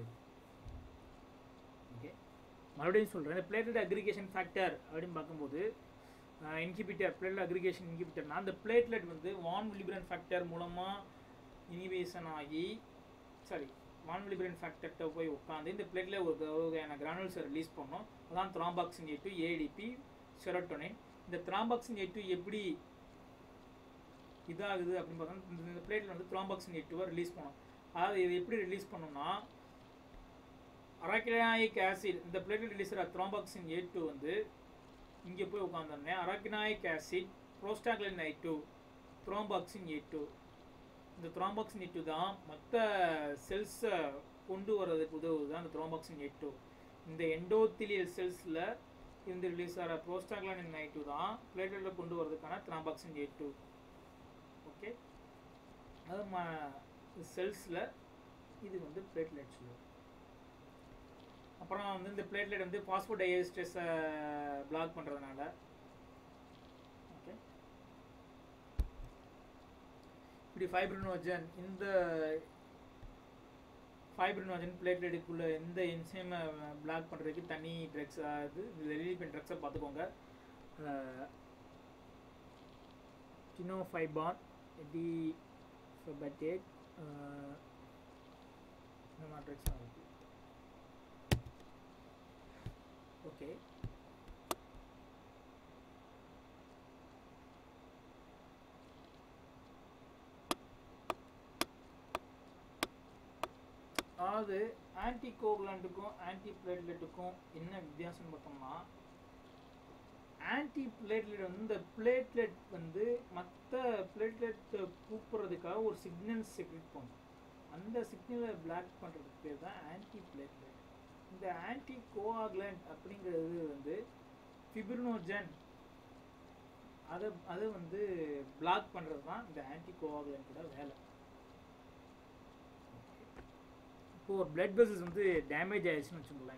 ஓகே மறுபடியும் சொல்கிறேன் இந்த பிளேட்லெட் அக்ரிகேஷன் ஃபேக்டர் அப்படின்னு பார்க்கும்போது இன்ஹிபிட்டர் பிளேட்லெட் அக்ரிகேஷன் இன்ஹிபிட்டர்னா அந்த பிளேட்லெட் வந்து வான் விலிபிரன் ஃபேக்டர் மூலமாக இனிவேஷன் ஆகி சாரி வான் விலிபிரன் ஃபேக்டர்கிட்ட போய் உட்காந்து இந்த பிளேட்ல ஒரு வகையான கிரானுல்ஸை ரிலீஸ் பண்ணோம் அதான் thromboxane A two ATP serotonin இந்த த்ராம்பாக்சின் ஏ டூ எப்படி இதாகுது அப்படின்னு பார்த்தோம்னா இந்த- இந்த பிளேட்டில் வந்து த்ராம்பாக்சின் ஏ டூவை ரிலீஸ் பண்ணோம் அதாவது இது எப்படி ரிலீஸ் பண்ணோம்னா அரக்கினாயிக் ஆசிட் இந்த பிளேட்டில் ரிலீஸ் ஆகிற த்ராம்பாக்சின் ஏ டூ வந்து இங்கே போய் உட்காந்துருந்தேன் arachidonic acid prostacyclin I two thromboxane A two இந்த த்ரோம்பாக்சின் ஏ டூ தான் மற்ற செல்ஸை கொண்டு வர்றதுக்கு உதவுது தான் இந்த த்ரோம்பாக்சின் ஏ டூ இந்த எண்டோத்திலியல் செல்ஸில் இருந்து ரிலீஸ் ஆகிற ப்ரோஸ்டாக்லானின் ஐ டூ தான் பிளேட்லெட்டில் கொண்டு வரதுக்கான த்ராம்பாக்சின் ஏ டூ ஓகே அது ம செல்ஸில் இது வந்து பிளேட்லெட்ஸில் அப்புறம் வந்து இந்த பிளேட்லெட் வந்து பாஸ்போடைஸ்ட்ரெஸை பிளாக் பண்ணுறதுனால ஓகே இப்படி ஃபைப்ரினோஜன் இந்த ஃபைப்ரினோஜன் பிளேட்லெட்டுக்குள்ள இந்த என்சைமை பிளாக் பண்ணுறதுக்கு தனி ட்ரக்ஸ் அது ரிலீவ் பண்ண ட்ரக்ஸை பார்த்துக்கோங்க கினோஃபைபான் டி ஃபெபட்டேட் இந்த மாதிரி ட்ரக்ஸ்லாம் இருக்குது ஓகே அதாவது ஆன்டி கோகுலண்ட்டுக்கும் ஆன்டி பிளேட்லெட்டுக்கும் என்ன வித்தியாசம்னு பார்த்தோம்னா ஆன்டி பிளேட்லெட் வந்து இந்த பிளேட்லெட் வந்து மற்ற பிளேட்லெட்டை கூப்பிட்றதுக்காக ஒரு சிக்னல் செக்ரெட் பண்ணும் அந்த சிக்னலை பிளாக் பண்ணுறதுக்கு பேர் தான் ஆன்டி பிளேட்லெட் இந்த ஆன்டி கோஆகுலண்ட் அப்படிங்கிறது வந்து ஃபிப்ரினோஜன் அதை அதை வந்து பிளாக் பண்ணுறது தான் இந்த ஆன்டி கோஆகுலண்ட்டோட வேலை இப்போ ஒரு பிளட் வெசல்ஸ் வந்து டேமேஜ் ஆயிடுச்சுன்னு வச்சுக்கோங்களேன்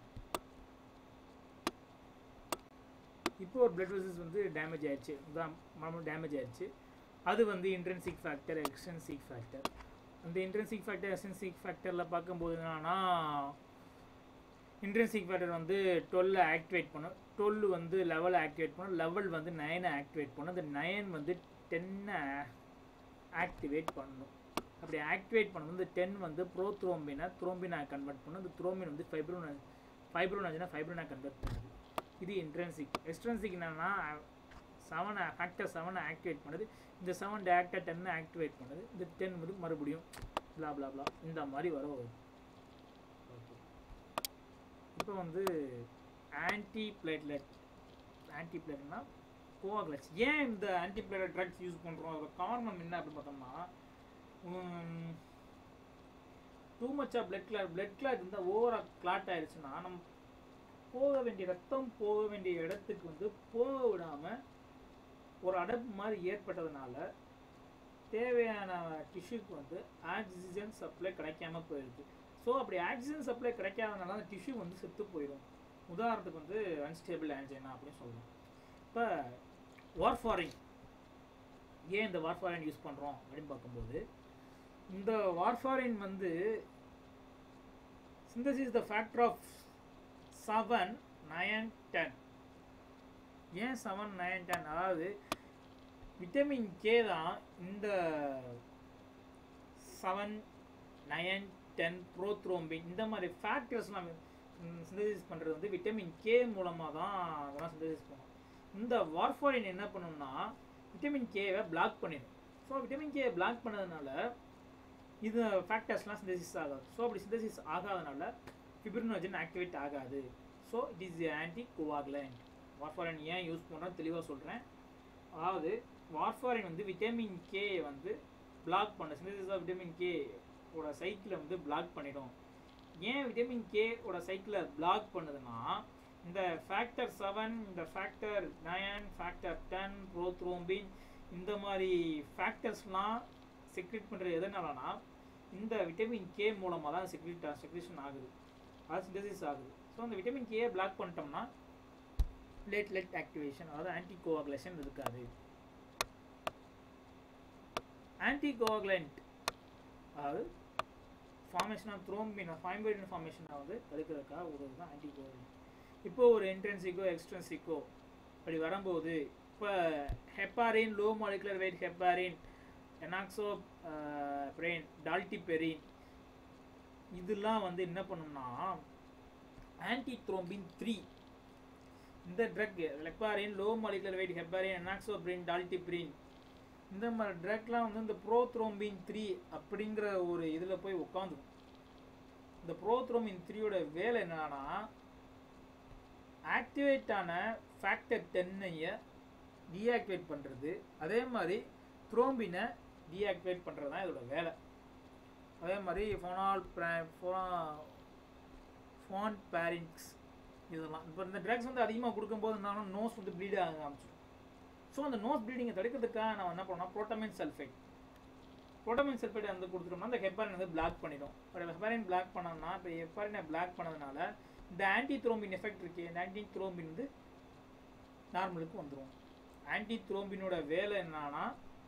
இப்போ ஒரு பிளட் வெசல்ஸ் வந்து டேமேஜ் ஆயிடுச்சு தான் டேமேஜ் ஆயிடுச்சு அது வந்து இன்ட்ரென்சிக் ஃபேக்டர் எக்ஸ்டென்சிக் ஃபேக்டர் அந்த இன்ட்ரென்சிக் ஃபேக்டர் எக்ஸ்டென்சிக் ஃபேக்டரில் பார்க்கும்போது என்னன்னா இன்ட்ரென்சிக் ஃபேக்டர் வந்து டுவெல்லை ஆக்டிவேட் பண்ணும் டுவெல் வந்து லெவலை ஆக்டிவேட் பண்ணும் லெவல் வந்து நயனை ஆக்டிவேட் பண்ணும் அந்த நயன் வந்து டென்னை ஆக்டிவேட் பண்ணணும் அப்படி ஆக்டிவேட் பண்ணும்போது இந்த டென் வந்து ப்ரோ த்ரோம்பினை த்ரோம்பினா கன்வெர்ட் பண்ணும் இந்த த்ரோம்பின் வந்து ஃபைப்ரோன ஃபைப்ரோனாஜனா ஃபைப்ரோனா கன்வெர்ட் பண்ணுது இது இன்ட்ரென்சிக் எக்ஸ்ட்ரென்சிக் என்னன்னா செவனை ஃபேக்டர் செவனை ஆக்டிவேட் பண்ணுது இந்த செவன் டேரக்டாக டென்னை ஆக்டிவேட் பண்ணுது இந்த டென் வந்து மறுபடியும் blah blah blah இந்த மாதிரி வர வருது ஓகே இப்போ வந்து ஆன்டி பிளேட்லெட் ஆன்டி பிளேட்னா கோவாகுலட்ஸ் ஏன் இந்த ஆன்டி பிளேட்லெட் ட்ரக்ஸ் யூஸ் பண்ணுறோம் அதோட காரணம் என்ன அப்படின்னு பார்த்தோம்னா டூ மச்சா பிளட் கிளாட் பிளட் கிளாட் இருந்தால் ஓவராக கிளாட் ஆயிடுச்சுன்னா நம்ம போக வேண்டிய ரத்தம் போக வேண்டிய இடத்துக்கு வந்து போக விடாமல் ஒரு அடைப்பு மாதிரி ஏற்பட்டதுனால தேவையான டிஷ்யூக்கு வந்து ஆக்சிஜன் சப்ளை கிடைக்காம போயிடுது ஸோ அப்படி ஆக்சிஜன் சப்ளை கிடைக்காதனால அந்த டிஷ்யூ வந்து செத்து போயிடும் உதாரணத்துக்கு வந்து அன்ஸ்டேபிள் ஆன்ஜைனா அப்படின்னு சொல்லலாம் இப்போ வார்ஃபாரின் ஏன் இந்த வார்ஃபாரின் யூஸ் பண்ணுறோம் அப்படின்னு பார்க்கும்போது இந்த வார்ஃபாரின் வந்து synthesis the factor of seven nine ten ஏன் செவன் நயன் டென் அதாவது விட்டமின் கே தான் இந்த செவன் நயன் டென் ப்ரோத்ரோம்பின் இந்த மாதிரி ஃபேக்டர்ஸ்லாம் சிந்தசிஸ் பண்ணுறது வந்து விட்டமின் கே மூலமாக தான் அதெல்லாம் சிந்தசிஸ் பண்ணும் இந்த வார்ஃபாரின் என்ன பண்ணும்னா விட்டமின் கேவை பிளாக் பண்ணிடும் ஸோ விட்டமின் கே பிளாக் பண்ணதுனால இது ஃபேக்டர்ஸ்லாம் சிந்தசிஸ் ஆகாது ஸோ அப்படி சிந்தசிஸ் ஆகாதனால ஃபிப்ரினோஜன் ஆக்டிவேட் ஆகாது so it is anticoagulant warfarin ஏன் யூஸ் பண்ணுறோம் தெளிவாக சொல்கிறேன் அதாவது வார்ஃபாரின் வந்து விட்டமின் கே வந்து பிளாக் பண்ண சிந்தசிஸ் ஆஃப் விட்டமின் கே ஓட சைக்கிளை வந்து பிளாக் பண்ணிடும் ஏன் விட்டமின் கே ஓட சைக்கிளை பிளாக் பண்ணுதுன்னா இந்த ஃபேக்டர் செவன் இந்த factor nine factor ten prothrombin இந்த மாதிரி ஃபேக்டர்ஸ்லாம் செக்ரிட் பண்ணுறது எதனாலனா இந்த விட்டமின் கே மூலமாக தான் செக்ரிட் செக்ரிஷன் ஆகுது அது சிந்தசிஸ் ஆகுது ஸோ அந்த விட்டமின் கே பிளாக் பண்ணிட்டோம்னா பிளேட்லெட் ஆக்டிவேஷன் அதாவது ஆன்டி கோவாகுலேஷன் இருக்காது ஆன்டி கோவாகுலண்ட் அதாவது ஃபார்மேஷன் ஆஃப் த்ரோம்பின் ஃபைம்பரின் ஃபார்மேஷனை வந்து தடுக்கிறதுக்காக உதவுது தான் ஆன்டி கோவாகுலண்ட் இப்போ ஒரு என்ட்ரன்சிக்கோ எக்ஸ்ட்ரன்சிக்கோ அப்படி வரும்போது இப்போ heparin low molecular weight heparin enoxaparin dalteparin இதெல்லாம் வந்து என்ன பண்ணும்னா ஆன்டி த்ரோம்பின் த்ரீ இந்த drug heparin low molecular weight heparin enoxaparin dalteparin இந்த மாதிரி ட்ரக்லாம் வந்து இந்த ப்ரோத்ரோம்பின் த்ரீ அப்படிங்கிற ஒரு இதில் போய் உட்காந்துரும் இந்த ப்ரோத்ரோம்பின் த்ரீயோட வேலை என்னன்னா ஆக்டிவேட் ஆன ஃபேக்டர் டென்னையை டீஆக்டிவேட் பண்ணுறது அதே மாதிரி த்ரோம்பினை டீஆக்டிவேட் பண்ணுறது தான் இதோட வேலை அதே மாதிரி ஃபோனால் ஃபோன் பேரிங்ஸ் இதெல்லாம் இப்போ இந்த ட்ரக்ஸ் வந்து அதிகமாக கொடுக்கும்போது இருந்தாலும் நோஸ் வந்து ப்ளீட் ஆக ஆரம்பிச்சிடும் ஸோ அந்த நோஸ் ப்ளீடிங்கை தடுக்கிறதுக்காக நான் என்ன பண்ணோம்னா புரோட்டமின் சல்ஃபைட் புரோட்டமின் சல்ஃபைட் வந்து கொடுத்துட்டோம்னா அந்த ஹெப்பாரின் வந்து பிளாக் பண்ணிடும் இப்போ ஹெப்பாரின் பிளாக் பண்ணோம்னா இப்போ ஹெப்பாரினை பிளாக் பண்ணதுனால இந்த ஆன்டி த்ரோம்பின் எஃபெக்ட் இருக்கு இந்த ஆன்டி த்ரோம்பின் வந்து நார்மலுக்கு வந்துடும் ஆன்டி த்ரோம்பினோட வேலை என்னன்னா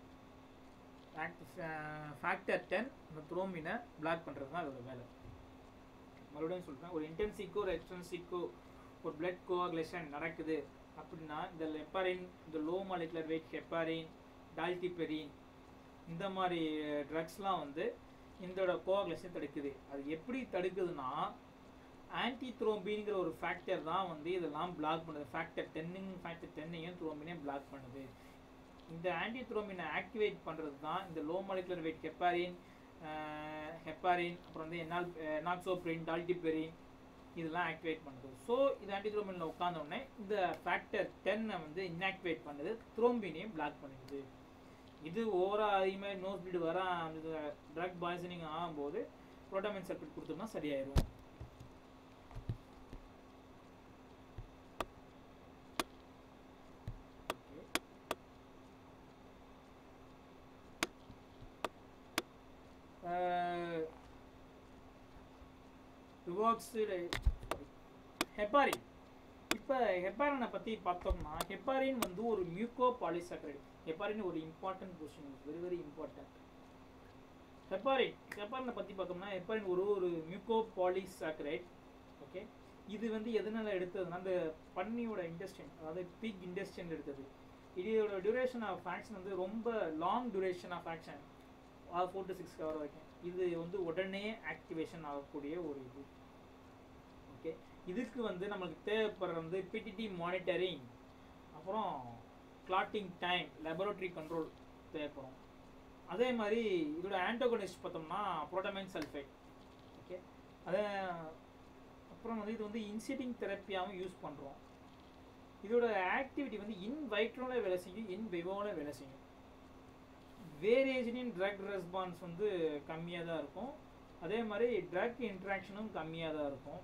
ஃபேக்டர் டென் இந்த த்ரோம்பினை பிளாக் பண்ணுறது தான் அதோட வேலை மறுபடியும் சொல்கிறேன் ஒரு இன்டென்சிக்கோ ஒரு எக்ஸ்டென்சிக்கோ ஒரு பிளட் கோஆகுலேஷன் நடக்குது அப்படின்னா இந்த லெப்பாரின் இந்த low molecular weight heparin dalteparin இந்த மாதிரி ட்ரக்ஸ்லாம் வந்து இதோட கோஆகுலேஷன் தடுக்குது அது எப்படி தடுக்குதுன்னா ஆன்டி த்ரோம்பின்ங்கிற ஒரு ஃபேக்டர் தான் வந்து இதெல்லாம் பிளாக் பண்ணுது ஃபேக்டர் டென்னுங்க ஃபேக்டர் டென்னையும் த்ரோம்பினையும் பிளாக் பண்ணுது இந்த ஆன்டி த்ரோம்பினை ஆக்டிவேட் பண்ணுறது தான் இந்த low molecular weight heparin heparin அப்புறம் வந்து என்னால் எனாக்சோப்ரின் டால்டிபெரின் இதெல்லாம் ஆக்டிவேட் பண்ணுது ஸோ இது ஆன்டி த்ரோம்பினில் உட்காந்தோடனே இந்த ஃபேக்டர் டென்னை வந்து இன்ஆக்டிவேட் பண்ணுது த்ரோம்பினையும் பிளாக் பண்ணுது இது ஓவராக அதிகமாக நோஸ் ப்ளீடு வர அந்த ட்ரக் பாய்சனிங் ஆகும்போது புரோட்டமின் சல்ஃபேட் கொடுத்தோம்னா சரியாயிரும் ஹெப்பாரின் இப்போ ஹெப்பாரினை பற்றி பார்த்தோம்னா ஹெப்பாரின் வந்து ஒரு மியூக்கோ பாலிசாக்கரைடு ஹெப்பாரின் ஒரு important question very very important heparin ஹெப்பாரினை பற்றி பார்த்தோம்னா ஹெப்பாரின் ஒரு ஒரு மியூக்கோ பாலிசாக்கரைட் ஓகே இது வந்து எதனால எடுத்ததுன்னா அந்த பன்னியோட இண்டஸ்ட்ரியன் அதாவது பிக் இண்டஸ்ட்ரியன் எடுத்தது இதோட டியூரேஷன் ஆஃப் ஆக்ஷன் வந்து ரொம்ப long duration of action four to six hour வரைக்கும் இது வந்து உடனே ஆக்டிவேஷன் ஆகக்கூடிய ஒரு இது ஓகே இதுக்கு வந்து நம்மளுக்கு தேவைப்படுற வந்து பிடிடி மானிட்டரிங் அப்புறம் கிளாட்டிங் டைம் லெபரட்டரி கண்ட்ரோல் தேவைப்படும் அதே மாதிரி இதோட ஆன்டோகனிஸ்ட் பார்த்தோம்னா புரோட்டமைன் சல்ஃபைட் ஓகே அதே அப்புறம் வந்து இது வந்து இன்சிட்டிங் தெரப்பியாகவும் யூஸ் பண்ணுறோம் இதோட ஆக்டிவிட்டி வந்து இன் வைட்ரோல வேலை செய்யும் இன் விவோவில் வேலை செய்யும் வேரியேஷன் இன் ட்ரக் ரெஸ்பான்ஸ் வந்து கம்மியாக தான் இருக்கும் அதே மாதிரி ட்ரக் இன்ட்ராக்ஷனும் கம்மியாக தான் இருக்கும்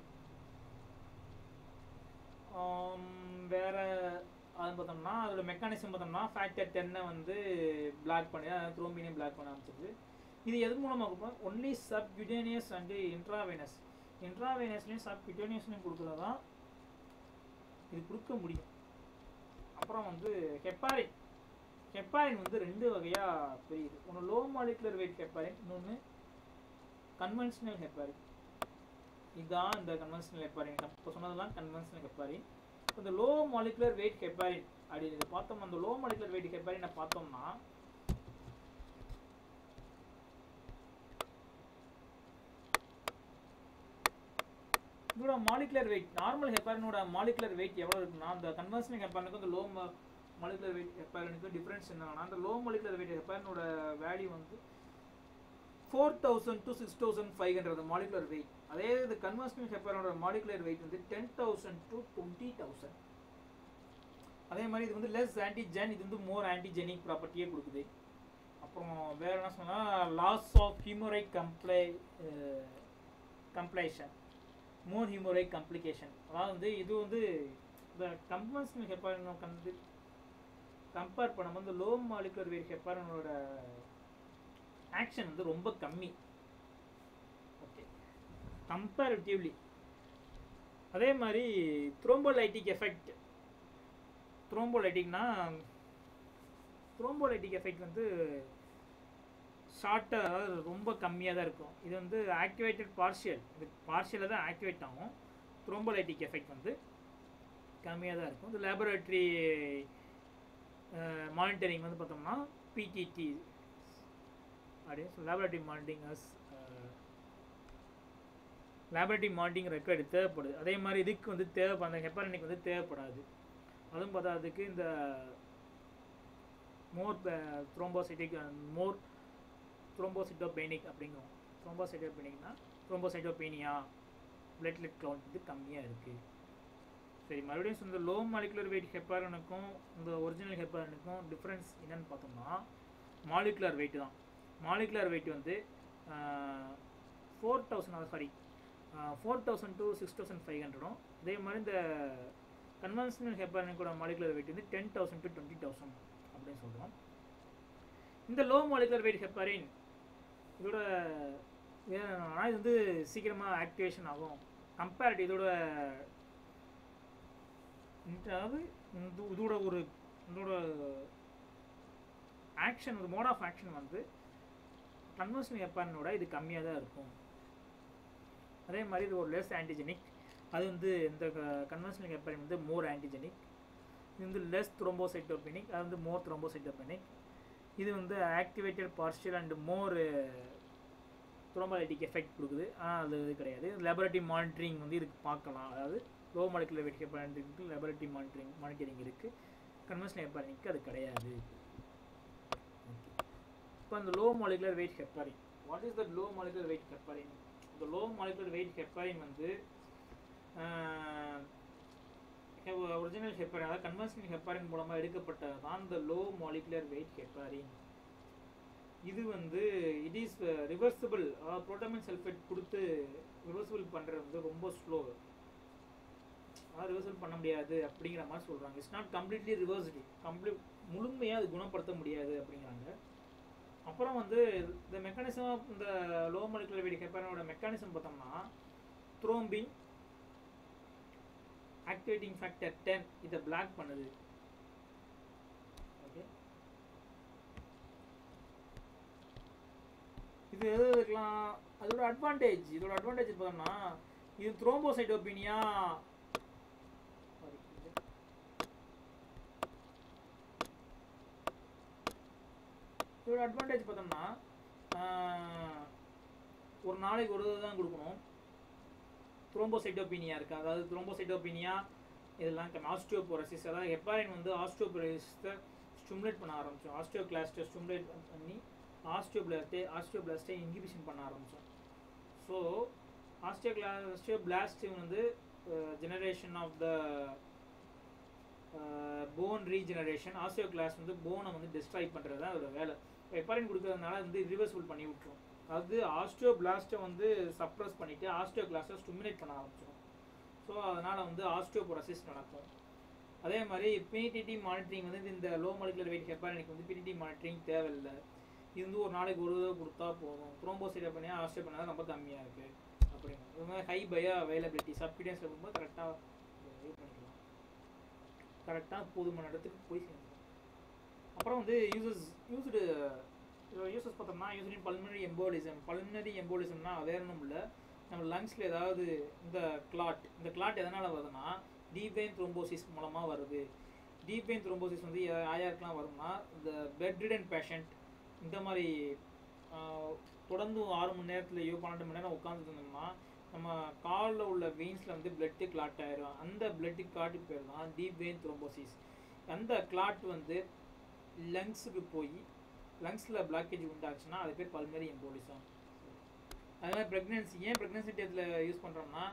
ஆம், வேற அது பார்த்தோம்னா அதோட மெக்கானிசம் பார்த்தோம்னா ஃபேக்டர் டென்னை வந்து பிளாக் பண்ணி அதாவது த்ரோம்பினையும் பிளாக் பண்ண ஆரம்பிச்சிருது இது எது மூலமாக கொடுப்போம் ஒன்லி சப்குடேனியஸ் அண்டு இன்ட்ராவேனஸ் இன்ட்ராவேனஸ்லையும் சப்குடேனியஸ்லையும் கொடுக்குறது தான் இது கொடுக்க முடியும் அப்புறம் வந்து ஹெப்பாரின் ஹெப்பாரின் வந்து ரெண்டு வகையாக பிரியுது ஒன்று லோ மாலிகுலர் வெயிட் ஹெப்பாரின் இன்னொன்று கன்வென்ஷனல் ஹெப்பாரின் இதுதான் இந்த கன்வென்ஷனல் ஹெப்பாரின் இப்போ சொன்னதெல்லாம் கன்வென்ஷனல் ஹெப்பாரின் இப்போ இந்த லோ மாலிகுலர் வெயிட் ஹெப்பாரின் அப்படின்னு இதை பார்த்தோம் அந்த லோ மாலிகுலர் வெயிட் ஹெப்பாரினை பார்த்தோம்னா இதோட மாலிகுலர் வெயிட் நார்மல் ஹெப்பாரினோட மாலிகுலர் வெயிட் எவ்வளோ இருக்குன்னா அந்த கன்வென்ஷனல் ஹெப்பாரினுக்கும் இந்த லோ மாலிகுலர் வெயிட் ஹெப்பாரினுக்கும் டிஃப்ரென்ஸ் என்னன்னா அந்த லோ மாலிகுலர் வெயிட் ஹெப்பாரினோட வேல்யூ வந்து four thousand to six thousand five hundred molecular weight அதே இது கன்வென்ஷனல் ஹெப்பாரினோட மாலிகுலர் வெயிட் வந்து ten thousand to twenty thousand அதே மாதிரி இது வந்து லெஸ் ஆன்டிஜென் இது வந்து மோர் ஆன்டிஜெனிக் ப்ராப்பர்ட்டியே கொடுக்குது அப்புறம் வேற என்ன சொன்னால் loss of haemorrhagic compli complication more haemorrhagic complication அதாவது வந்து இது வந்து இந்த கன்வென்ஷனல் ஹெப்பாரினோ கண்டு கம்பேர் பண்ணும்போது லோ மாலிகுலர் வெயிட் ஹெப்பாரினோட ஆக்ஷன் வந்து ரொம்ப கம்மி ஓகே கம்பேரிட்டிவ்லி அதே மாதிரி த்ரோம்போலைட்டிக் எஃபெக்ட் த்ரோம்போலைட்டிக்னா த்ரோம்போலைட்டிக் எஃபெக்ட் வந்து ஷார்ட்டாக அதாவது ரொம்ப கம்மியாக தான் இருக்கும் இது வந்து ஆக்டிவேட்டட் பார்ஷியல் இது பார்ஷியலாக தான் ஆக்டிவேட் ஆகும் த்ரோம்போலைட்டிக் எஃபெக்ட் வந்து கம்மியாக தான் இருக்கும் இந்த லேபரேட்டரி மானிட்டரிங் வந்து பார்த்தோம்னா பிடிடி அப்படின்னு laboratory monitoring as laboratory monitoring record தேவைப்படுது அதே மாதிரி இதுக்கு வந்து தேவை அந்த ஹெப்பாரனிக் வந்து தேவைப்படாது அதுவும் பார்த்தா அதுக்கு இந்த மோர் த்ரோம்போசைட்டிக் மோர் த்ரோம்போசிட்டோபேனிக் அப்படிங்கிறோம் த்ரோம்போசைட்டோபேனிக்னா த்ரோம்போசைட்டோபேனியா பிளட்லெட் கவுண்ட் வந்து கம்மியாக இருக்குது சரி மறுபடியும் இந்த லோ மாலிகுலர் வெயிட் ஹெப்பாரனுக்கும் இந்த ஒரிஜினல் ஹெப்பாரனுக்கும் டிஃப்ரென்ஸ் என்னன்னு பார்த்தோம்னா மாலிகுலர் வெயிட் தான் மாலிகுலர் வெயிட் வந்து four thousand sorry four thousand to six thousand five ஹண்ட்ரடும் அதே மாதிரி இந்த கன்வென்ஷனல் ஹெப்பாரனிக்கோட மாலிகுலர் வெயிட் வந்து ten thousand to twenty thousand அப்படின்னு சொல்கிறோம் இந்த லோ மாலிகுலர் வெயிட் ஹெப்பாரின் இதோட ஆனால் இது வந்து சீக்கிரமாக ஆக்டிவேஷன் ஆகும் கம்பேர்ட் இதோட அதாவது இந்த- இதோட ஒரு இதோட ஆக்ஷன் ஒரு மோட் ஆஃப் ஆக்ஷன் வந்து கன்வர்ஷன் ஹெப்பாரினோட இது கம்மியாக தான் இருக்கும் அதே மாதிரி இது ஒரு லெஸ் ஆன்டிஜெனிக் அது வந்து இந்த கன்வென்ஷனல் ஹெப்பாரின் வந்து மோர் ஆன்டிஜெனிக் இது வந்து லெஸ் த்ரோம்போசைட்டோபெனிக் அது வந்து மோர் த்ரோம்போசைட்டோபெனிக் இது வந்து activated partial and more thrombolytic effect கொடுக்குது ஆனால் அது இது கிடையாது லேபரேட்டரி மானிட்டரிங் வந்து இதுக்கு பார்க்கலாம் அதாவது லோ மாலிகுலர் வெயிட் ஹெப்பாரினுக்கு லேபரேட்டரி மானிட்டரிங் மானிட்டரிங் இருக்குது கன்வென்ஷனல் ஹெப்பாரினுக்கு அது கிடையாது இப்போ அந்த low molecular weight heparin what is the low molecular weight heparin இந்த லோ மாலிகுலர் வெயிட் ஹெப்பாரின் வந்து ஒரிஜினல் ஹெப்பாரின் அதாவது கன்வென்ஷனல் ஹெப்பாரின் மூலமாக எடுக்கப்பட்டது தான் இந்த லோ மாலிகுலர் வெயிட் ஹெப்பாரின் இது வந்து இட் இஸ் ரிவர்சிபிள் அதாவது புரோட்டமின் சல்ஃபேட் கொடுத்து ரிவர்சிபிள் பண்ணுறது வந்து ரொம்ப ஸ்லோ அதாவது ரிவர்சல் பண்ண முடியாது அப்படிங்கிற மாதிரி சொல்கிறாங்க it's not completely reversed complete முழுமையாக அது குணப்படுத்த முடியாது அப்படிங்கிறாங்க அப்புறம் வந்து இந்த மெக்கானிசம் ஆஃப் இந்த லோ மாலிகுலர் வெயிட் ஹெப்பாரினோட மெக்கானிசம் பார்த்தோம்னா த்ரோம்பின் ஆக்டிவேட்டிங் ஃபேக்டர் டென் இதை பிளாக் பண்ணுது ஓகே இது எது இருக்கலாம் அதோட அட்வான்டேஜ் இதோட அட்வான்டேஜ் பார்த்தோம்னா இது த்ரோம்போசைட்டோபினியா இதோட அட்வான்டேஜ் பார்த்தோம்னா ஆஹ், ஒரு நாளைக்கு ஒரு தான் கொடுக்கணும் த்ரோம்போசைட்டோபீனியா இருக்குது அதாவது த்ரோம்போசைட்டோபீனியா இதெல்லாம் ஆஸ்டியோபோரசிஸ் அதாவது ஹெப்பாரின் வந்து ஆஸ்டியோபோரசிஸை ஸ்டிமுலேட் பண்ண ஆரம்பிச்சோம் ஆஸ்டியோகிளாஸ்ட்டை ஸ்டிமுலேட் பண்ணி ஆஸ்டியோபிளாஸ்டே ஆஸ்டியோபிளாஸ்டை இன்ஹிபிஷன் பண்ண ஆரம்பித்தோம் ஸோ ஆஸ்டியோகிளா ஆஸ்டியோபிளாஸ்ட் வந்து generation of the bone regeneration osteoclast வந்து போனை வந்து டிஸ்ட்ராய் பண்ணுறது தான் அதோட வேலை ஹெப்பாரின் கொடுக்கறதுனால வந்து ரிவர்சிபிள் பண்ணி விட்டுரும் அதாவது ஆஸ்டியோ பிளாஸ்ட்டை வந்து சப்ரஸ் பண்ணிவிட்டு ஆஸ்டியோ கிளாஸை ஸ்டிமுலேட் பண்ண ஆரம்பிச்சிடும் ஸோ அதனால் வந்து ஆஸ்டியோபொரசிஸ் நடக்கும் அதே மாதிரி பிடிடி மானிட்டரிங் வந்து இந்த லோ மாலிகுலர் வெயிட் ஹெப்பாரினுக்கு வந்து பிடிடி மானிட்டரிங் தேவையில்லை இது வந்து ஒரு நாளைக்கு ஒரு தடவை கொடுத்தா போதும் த்ரோம்போசைட் பண்ணியா ஆஸ்டியோ பண்ணால் ரொம்ப கம்மியாக இருக்குது அப்படிங்க இது மாதிரி ஹை பயோ அவைலபிலிட்டி சப்கிடியன்ஸ் இருக்கும்போது கரெக்டாக இது பண்ணிக்கலாம் கரெக்டாக போதுமான இடத்துக்கு போய் சேர்ந்துடும் அப்புறம் வந்து யூசஸ் யூஸ்டு யூசஸ் பார்த்தோம்னா யூஸ்டின் பல்மனரி எம்போலிசம் பல்மனரி எம்போலிசம்னா வேற ஒன்றும் இல்லை நம்ம லங்ஸில் ஏதாவது இந்த கிளாட் இந்த கிளாட் எதனால் வருதுன்னா டீபெயின் த்ரோம்போசிஸ் மூலமாக வருது டீபெயின் த்ரோம்போசிஸ் வந்து யா- யாருக்கெல்லாம் வரும்னா இந்த பெட் ரிடன் பேஷண்ட் இந்த மாதிரி ஆஹ், தொடர்ந்து ஆறு மணி நேரத்துலையோ பன்னெண்டு மணி நேரம் உட்காந்துருந்தோம்னா நம்ம காலில் உள்ள வெயின்ஸில் வந்து பிளட்டு கிளாட் ஆயிரும் அந்த பிளட்டு கிளாட்டு பேர் தான் டீப் வெயின் த்ரோம்போசிஸ் அந்த கிளாட் வந்து லங்ஸுக்கு போய் லங்ஸில் பிளாக்கேஜ் உண்டாச்சுன்னா அது பேர் பல்மரி எம்போலிசம் அதே மாதிரி ப்ரெக்னென்சி ஏன் ப்ரெக்னென்சி டேத்தில் யூஸ் பண்ணுறோம்னா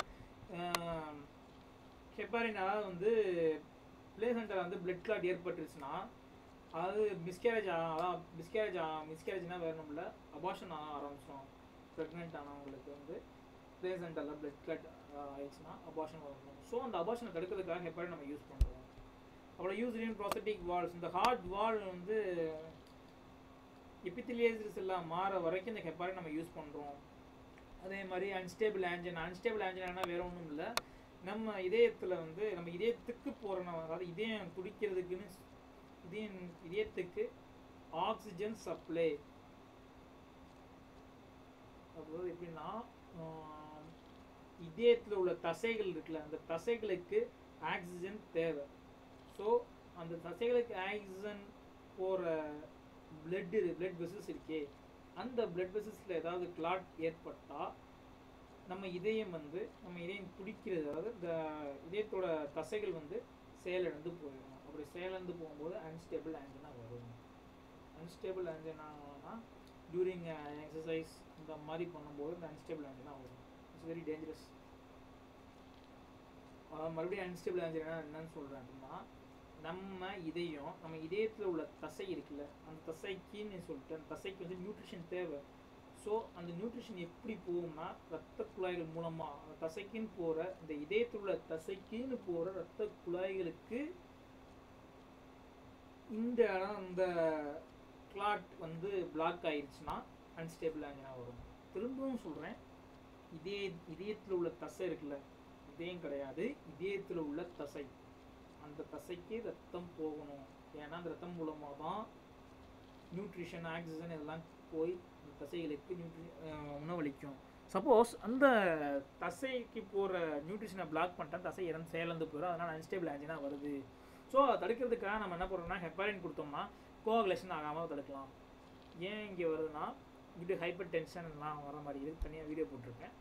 ஹெப்பாரினால வந்து பிளேசென்டர் வந்து பிளட் கிளாட் ஏற்பட்டுருச்சுன்னா அதாவது மிஸ்கேரேஜ் அதான் மிஸ்கேரேஜ் மிஸ்கேரேஜ்னா வேற ஒன்றும் இல்லை அபார்ஷன் ஆக ஆரம்பிச்சிடும் ப்ரெக்னென்ட் ஆனவங்களுக்கு வந்து பிளேசென்டரில் பிளட் கிளாட் ஆயிடுச்சுன்னா அபார்ஷன் வரணும் ஸோ அந்த அபார்ஷனை தடுக்கிறதுக்காக ஹெப்பாரின் நம்ம யூஸ் பண்ணுறோம் அப்புறம் யூஸ் இன் ப்ரோசட்டிக் வால்ஸ் இந்த ஹார்ட் வால் வந்து எபித்திலியேசஸ் எல்லாம் மாற வரைக்கும் இந்த ஹெப்பாரின் நம்ம யூஸ் பண்ணுறோம் அதே மாதிரி அன்ஸ்டேபிள் ஆன்ஜின் அன்ஸ்டேபிள் ஆன்ஜினா வேற ஒன்றும் இல்லை நம்ம இதயத்தில் வந்து நம்ம இதயத்துக்கு போகிற அதாவது இதயம் துடிக்கிறதுக்குன்னு ஸ்- இதயம் இதயத்துக்கு ஆக்சிஜன் சப்ளை அதாவது எப்படின்னா ஆஹ், இதயத்தில் உள்ள தசைகள் இருக்குல்ல அந்த தசைகளுக்கு ஆக்சிஜன் தேவை ஸோ அந்த தசைகளுக்கு ஆக்சிஜன் போகிற பிளட் பிளட் வெசல்ஸ் இருக்கே அந்த பிளட் வெசல்ஸில் ஏதாவது கிளாட் ஏற்பட்டால் நம்ம இதயம் வந்து நம்ம இதயம் துடிக்கிறது அதாவது இந்த இதயத்தோட தசைகள் வந்து செயலிழந்து போயிடும் அப்படி செயலிழந்து போகும்போது அன்ஸ்டேபிள் ஆன்ஜினா வரும் அன்ஸ்டேபிள் ஆன்ஜினானா டியூரிங் எக்ஸசைஸ் இந்த மாதிரி பண்ணும்போது இந்த அன்ஸ்டேபிள் ஆன்ஜினா வரும் இட்ஸ் வெரி டேஞ்சரஸ் மறுபடியும் அன்ஸ்டேபிள் ஆன்ஜினா என்னன்னு சொல்கிறேன் அப்படின்னா நம்ம இதயம் நம்ம இதயத்தில் உள்ள தசை இருக்குல்ல அந்த தசைக்குன்னு சொல்லிட்டு அந்த தசைக்கு வந்து நியூட்ரிஷன் தேவை ஸோ அந்த நியூட்ரிஷன் எப்படி போகும்னா ரத்த குழாய்கள் மூலமாக அந்த தசைக்குன்னு போகிற இந்த இதயத்தில் உள்ள தசைக்குன்னு போகிற ரத்த குழாய்களுக்கு இந்த இடம் இந்த கிளாட் வந்து பிளாக் ஆயிடுச்சுன்னா அன்ஸ்டேபிள் ஆங்கினா வரும் திரும்பவும் சொல்கிறேன் இதய இதயத்தில் உள்ள தசை இருக்குல்ல இதயம் கிடையாது இதயத்தில் உள்ள தசை அந்த தசைக்கு ரத்தம் போகணும் ஏன்னா அந்த ரத்தம் மூலமாக தான் நியூட்ரிஷன் ஆக்சிஜன் இதெல்லாம் போய் அந்த தசைகளுக்கு நியூட்ரி அஹ் உணவளிக்கும் சப்போஸ் அந்த தசைக்கு போகிற நியூட்ரிஷனை பிளாக் பண்ணிட்டா தசை இறந்து செயலந்து போயிடும் அதனால் அன்ஸ்டேபிள் ஆன்ஜினா வருது ஸோ அதை தடுக்கிறதுக்காக நம்ம என்ன பண்ணுறோம்னா ஹெப்பாரின் கொடுத்தோம்னா கோஆகுலேஷன் ஆகாமல் தடுக்கலாம் ஏன் இங்கே வருதுன்னா இது ஹைப்பர் டென்ஷன் எல்லாம் வர மாதிரி இது தனியாக வீடியோ போட்டிருக்கேன்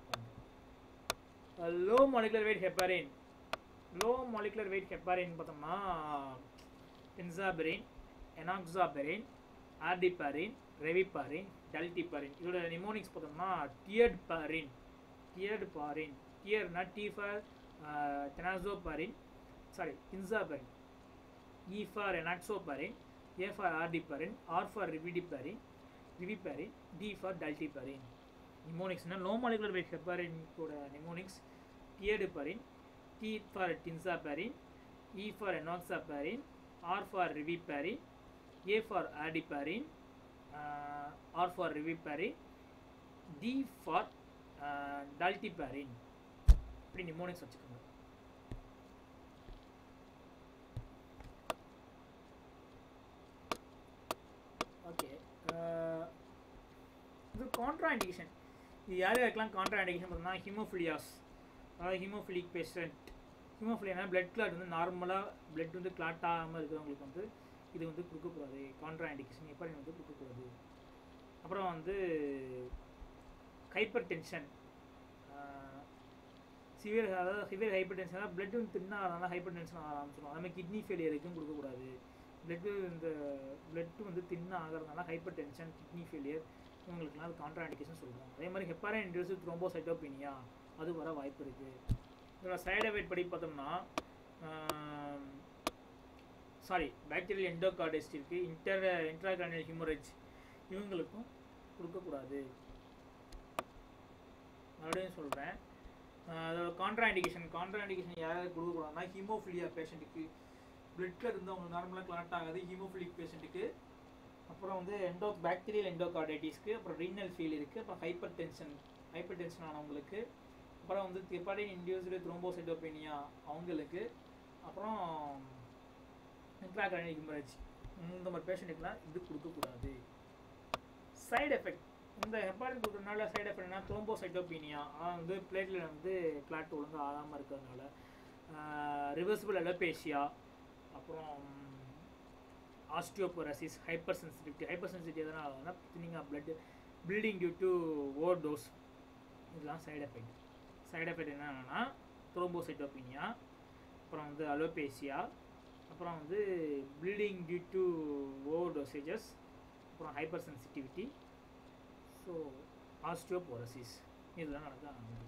low molecular weight heparin low molecular weight heparin பார்த்தோம்னா tinzaparin enoxaparin ardeparin reviparin dalteparin இதோட நிமோனிக்ஸ் பார்த்தோம்னா டியர்ட் பாரின் டியர்டு பாரின் டியர்னா T for tinzaparin sorry tinzaparin E for enoxaparin A for ardeparin R for reviparin reviparin D for dalteparin நிமோனிக்ஸ்னா low molecular weight ஹெப்பாரினோட நிமோனிக்ஸ் டியர்டு பாரின் T for tinsaparin, E for enoxaparin, R for riviparin, A for adiparin, uh, R for riviparin, D for uh, dalteparin. இப்படி mnemonics வச்சுக்கோங்க okay இது contraindication இது யார் யாருக்கெல்லாம் கான்ட்ரா இண்டிகேஷன் பார்த்தோம்னா ஹிமோஃபிலியாஸ் அதாவது ஹீமோஃபிலிக் பேஷண்ட் ஹீமோஃபிலியானா பிளட் கிளாட் வந்து நார்மலாக பிளட் வந்து கிளாட் ஆகாமல் இருக்கிறவங்களுக்கு வந்து இது வந்து கொடுக்கக்கூடாது கான்ட்ரா இண்டிகேஷன் எப்படி வந்து கொடுக்கக்கூடாது அப்புறம் வந்து ஹைப்பர் டென்ஷன் சிவியர் அதாவது சிவியர் ஹைப்பர் டென்ஷன் பிளட் வந்து தின்னாகிறதுனால ஹைப்பர் டென்ஷன் ஆக ஆரம்பிச்சிடும் அதே மாதிரி கிட்னி ஃபெயிலியருக்கும் கொடுக்கக்கூடாது பிளட்டு இந்த பிளட்டு வந்து தின்ன ஆகிறதுனால ஹைப்பர் டென்ஷன் கிட்னி ஃபெயிலியர் இவங்களுக்குலாம் அது கான்ட்ரா இண்டிகேஷன் சொல்கிறோம் அதே மாதிரி ஹெப்பாரின் இன்டியூஸ் த்ரோம்போசைட்டோபினியா அது வர வாய்ப்பு இருக்குது இதோட சைடு எஃபெக்ட் படி பார்த்தோம்னா சாரி பாக்டீரியல் எண்டோகார்டைஸ்ட் இருக்குது இன்டர் இன்ட்ராகார்டியல் ஹியூமரேஜ் இவங்களுக்கும் கொடுக்கக்கூடாது மறுபடியும் சொல்கிறேன் அதோட கான்ட்ரா இண்டிகேஷன் கான்ட்ரா இண்டிகேஷன் யாராவது கொடுக்கக்கூடாதுன்னா ஹீமோஃபிலியா பேஷண்ட்டுக்கு பிளட்ல இருந்து அவங்க நார்மலாக கிளாட் ஆகாது ஹீமோஃபிலிக் பேஷண்ட்டுக்கு அப்புறம் வந்து எண்டோ பாக்டீரியல் எண்டோகார்டைட்டிஸ்க்கு அப்புறம் ரீனல் ஃபீல் இருக்குது அப்புறம் ஹைப்பர் டென்ஷன் ஹைப்பர் டென்ஷன் ஆனவங்களுக்கு அப்புறம் வந்து திப்பாடின் இன்டியூஸ்டு த்ரோம்போசைட்டோபீனியா அவங்களுக்கு அப்புறம் இன்ட்ராகிரானிக் ஹெமரேஜ் இந்த மாதிரி பேஷண்ட்டுக்குலாம் இது கொடுக்கக்கூடாது சைடு எஃபெக்ட் இந்த ஹெப்பாரின் கொடுக்குறதுனால சைடு எஃபெக்ட்னா த்ரோம்போசைட்டோபீனியா வந்து பிளேட்டில் வந்து கிளாட் ஒழுங்காக ஆகாமல் இருக்கிறதுனால ரிவர்சிபிள் எலோபேஷியா அப்புறம் osteoporosis hypersensitivity hypersensitive எதனால் ஆகுதுன்னா thinning of blood bleeding due to overdose இதெல்லாம் சைடு எஃபெக்ட் சைடு எஃபெக்ட் என்னென்னா த்ரோம்போசைட்டோபீனியா அப்புறம் வந்து அலோபேசியா அப்புறம் வந்து bleeding due to over dosages அப்புறம் ஹைப்பர் சென்சிட்டிவிட்டி ஸோ ஆஸ்டியோபோரசிஸ் இதெல்லாம் நடக்க ஆரம்பிக்குது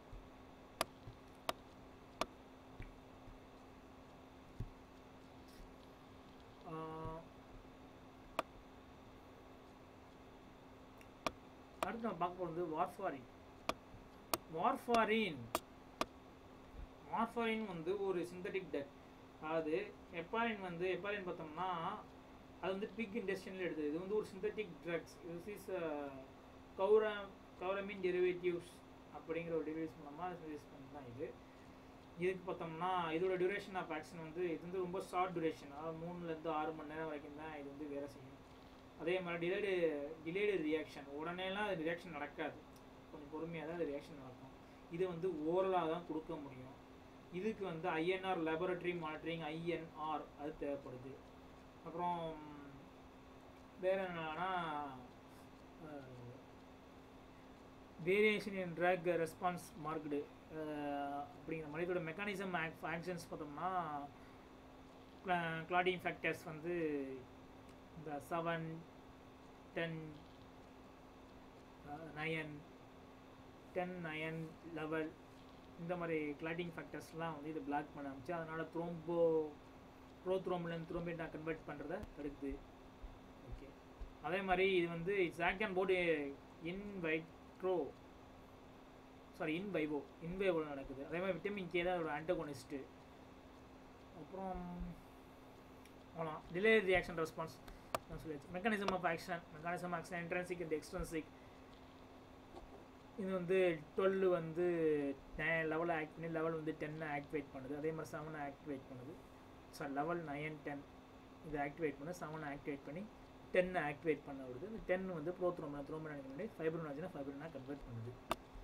அடுத்து நம்ம பார்க்க போகிறது வார்ஃபாரின் வார்ஃபாரின் வார்ஃபாரின் வந்து ஒரு சிந்தட்டிக் டக் அதாவது ஹெப்பாரின் வந்து ஹெப்பாரின் பார்த்தோம்னா அது வந்து பிக் இண்டஸ்ட்ரியல் எடுத்தது இது வந்து ஒரு synthetic drugs this is coura coumarin derivatives அப்படிங்கிற ஒரு டெரிவேட்டிவ்ஸ் மூலமாக சிந்தசிஸ் பண்ணி தான் இது இதுக்கு பார்த்தோம்னா இதோட டியூரேஷன் ஆஃப் ஆக்ஷன் வந்து இது வந்து ரொம்ப ஷார்ட் டியூரேஷன் அதாவது மூணுலேருந்து ஆறு மணி நேரம் வரைக்கும் தான் இது வந்து வேலை செய்யும் அதே மாதிரி டிலேடு டிலேடு ரியாக்ஷன் உடனேலாம் அது ரியாக்ஷன் நடக்காது கொஞ்சம் பொறுமையாக தான் அது ரியாக்ஷன் நடக்கும் இது வந்து ஓரலாக தான் கொடுக்க முடியும் இதுக்கு வந்து ஐஎன்ஆர் லெபரட்டரி மானிட்டரிங் ஐஎன்ஆர் அது தேவைப்படுது அப்புறம் வேறு என்னன்னா variation in drug response marked அப்படிங்கிற மாதிரி இதோட மெக்கானிசம் ஆக்ஷன்ஸ் பார்த்தோம்னா கிளாடிங் ஃபேக்டர்ஸ் வந்து இந்த seven ten nine ten nine level இந்த மாதிரி கிளாட்டிங் ஃபேக்டர்ஸ்லாம் வந்து இது பிளாக் பண்ண ஆரம்பிச்சு அதனால் த்ரோம்போ ப்ரோத்ரோம்லேருந்து த்ரோம்பின் கன்வெர்ட் பண்ணுறத தடுக்குது ஓகே அதே மாதிரி இது வந்து it's act and board in vitro sorry in vivo in வைவோவில் நடக்குது அதே மாதிரி விட்டமின் கே தான் அதோட ஆன்டகோனிஸ்ட்டு அப்புறம் அவ்வளோ டிலே ரியாக்ஷன் ரெஸ்பான்ஸ் சொல்லியாச்சு mechanism of action mechanism action intrinsic and extrinsic இது வந்து டுவெல் வந்து லெவலை ஆக்ட் பண்ணி லெவல் வந்து டென்னை ஆக்டிவேட் பண்ணுது அதே மாதிரி செவனை ஆக்டிவேட் பண்ணுது சாரி லெவல் நயன் டென் இதை ஆக்டிவேட் பண்ண செவனை ஆக்டிவேட் பண்ணி டென்னை ஆக்டிவேட் பண்ண விடுது இந்த டென் வந்து ப்ரோத்ரோமனா த்ரோமனா முன்னாடி ஃபைப்ரோனாஜினா ஃபைப்ரோனா கன்வெர்ட் பண்ணுது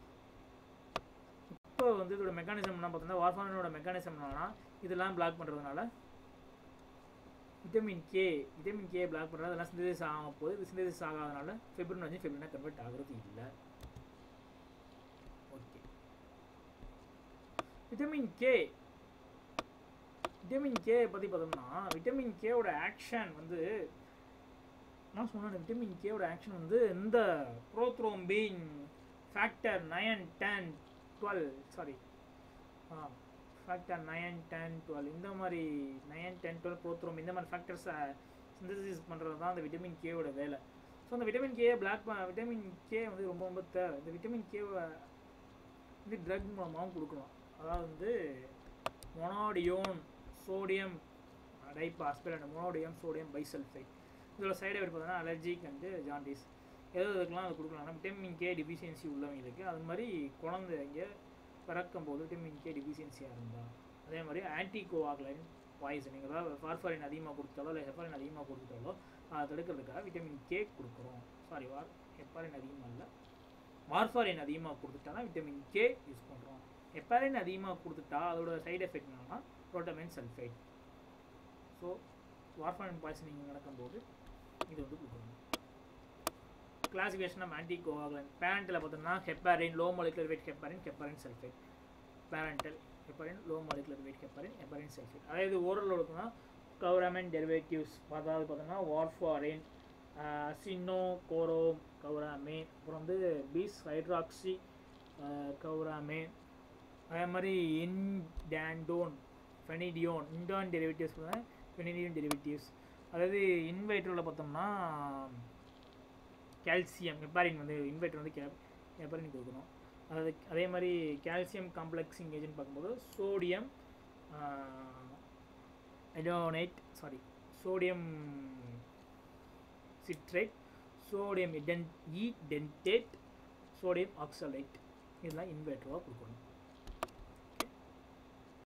இப்போ வந்து இதோட மெக்கானிசம்னா பார்த்தோம்னா வார்ஃபானோட மெக்கானிசம் என்னன்னா இதெல்லாம் பிளாக் பண்ணுறதுனால vitamin K vitamin K block பண்ணுறது அதெல்லாம் சிந்தசிஸ் ஆக போகுது இது சிந்தசிஸ் ஆகாதனால ஃபெப்ரினாஜி ஃபெப்ரினா கன்வெர்ட் ஆகிறது இல்லை okay vitamin K vitamin K பற்றி பார்த்தோம்னா விட்டமின் கேவோட ஆக்ஷன் வந்து நான் சொன்னேன் விட்டமின் கேவோட ஆக்ஷன் வந்து இந்த prothrombin factor nine ten twelve sorry ah factor nine ten twelve இந்த மாதிரி நயன் டென் டுவெல் ப்ரோத்ரோம் இந்த மாதிரி ஃபேக்டர்ஸை சிந்தசிஸ் பண்ணுறது தான் அந்த விட்டமின் கேவோட வேலை ஸோ அந்த vitamin K block vitamin K வந்து ரொம்ப ரொம்ப தேவை இந்த விட்டமின் கேவை வந்து ட்ரக் மூலமாகவும் கொடுக்கலாம் அதாவது வந்து menadione sodium diphosphate menadione sodium bisulphite இதோட சைடு எஃபெக்ட் பார்த்தீங்கன்னா அலர்ஜிக் அண்டு ஜாண்டிஸ் எது இதுக்கெல்லாம் அது கொடுக்கலாம் விட்டமின் கே டிஃபிஷியன்சி உள்ளவங்களுக்கு அது மாதிரி குழந்தைங்க பிறக்கும் போது விட்டமின் கே டிஃபிஷியன்சியாக இருந்தால் அதே மாதிரி ஆன்டி கோவாக்லைன் பாய்சனிங் அதாவது ஃபார்ஃபாரின் அதிகமாக கொடுத்தாலோ இல்லை ஹெப்பாரின் அதிகமாக கொடுத்தாலோ அதை தடுக்கிறதுக்காக விட்டமின் கே கொடுக்குறோம் சாரி வார் ஹெப்பாரின் அதிகமாக இல்லை வார்ஃபாரின் அதிகமாக கொடுத்துட்டானா விட்டமின் கே யூஸ் பண்ணுறோம் ஹெப்பாரின் அதிகமாக கொடுத்துட்டா அதோட சைடு எஃபெக்ட் என்னன்னா protamine sulphite so warfarin poisoning நடக்கும்போது இது வந்து கொடுக்கணும் classification of anticoagulant parenteral பார்த்தோம்னா heparin low molecular weight heparin heparin sulphate parenteral heparin low molecular weight heparin heparin sulphate அதாவது ஓரல் இருக்குன்னா கௌராமின் டெரிவேட்டிவ்ஸ் அதாவது பார்த்தோம்னா வார்ஃபாரின் சின்னோ கோரோம் கௌராமேன் அப்புறம் வந்து பீஸ் ஹைட்ராக்சி கௌராமேன் அதே மாதிரி இன்டாண்டோன் ஃபெனிடியோன் இண்டான் டெரிவேட்டிவ்ஸ் ஃபெனிடியோன் டெரிவேட்டிவ்ஸ் அதாவது இன்வைட்ரோவில் பார்த்தோம்னா கால்சியம் ஹெப்பாரின் வந்து இன்வெர்டர் வந்து கே ஹெப்பாரின் கொடுக்கணும் அதாவது அதே மாதிரி கால்சியம் காம்ப்ளெக்ஸிங் ஏஜென்ட் பார்க்கும்போது சோடியம் ஐடோனேட் சாரி சோடியம் சிட்ரேட் சோடியம் இடென் இ டென்டேட் சோடியம் ஆக்சலேட் இதெல்லாம் இன்வெர்டராக கொடுக்கணும்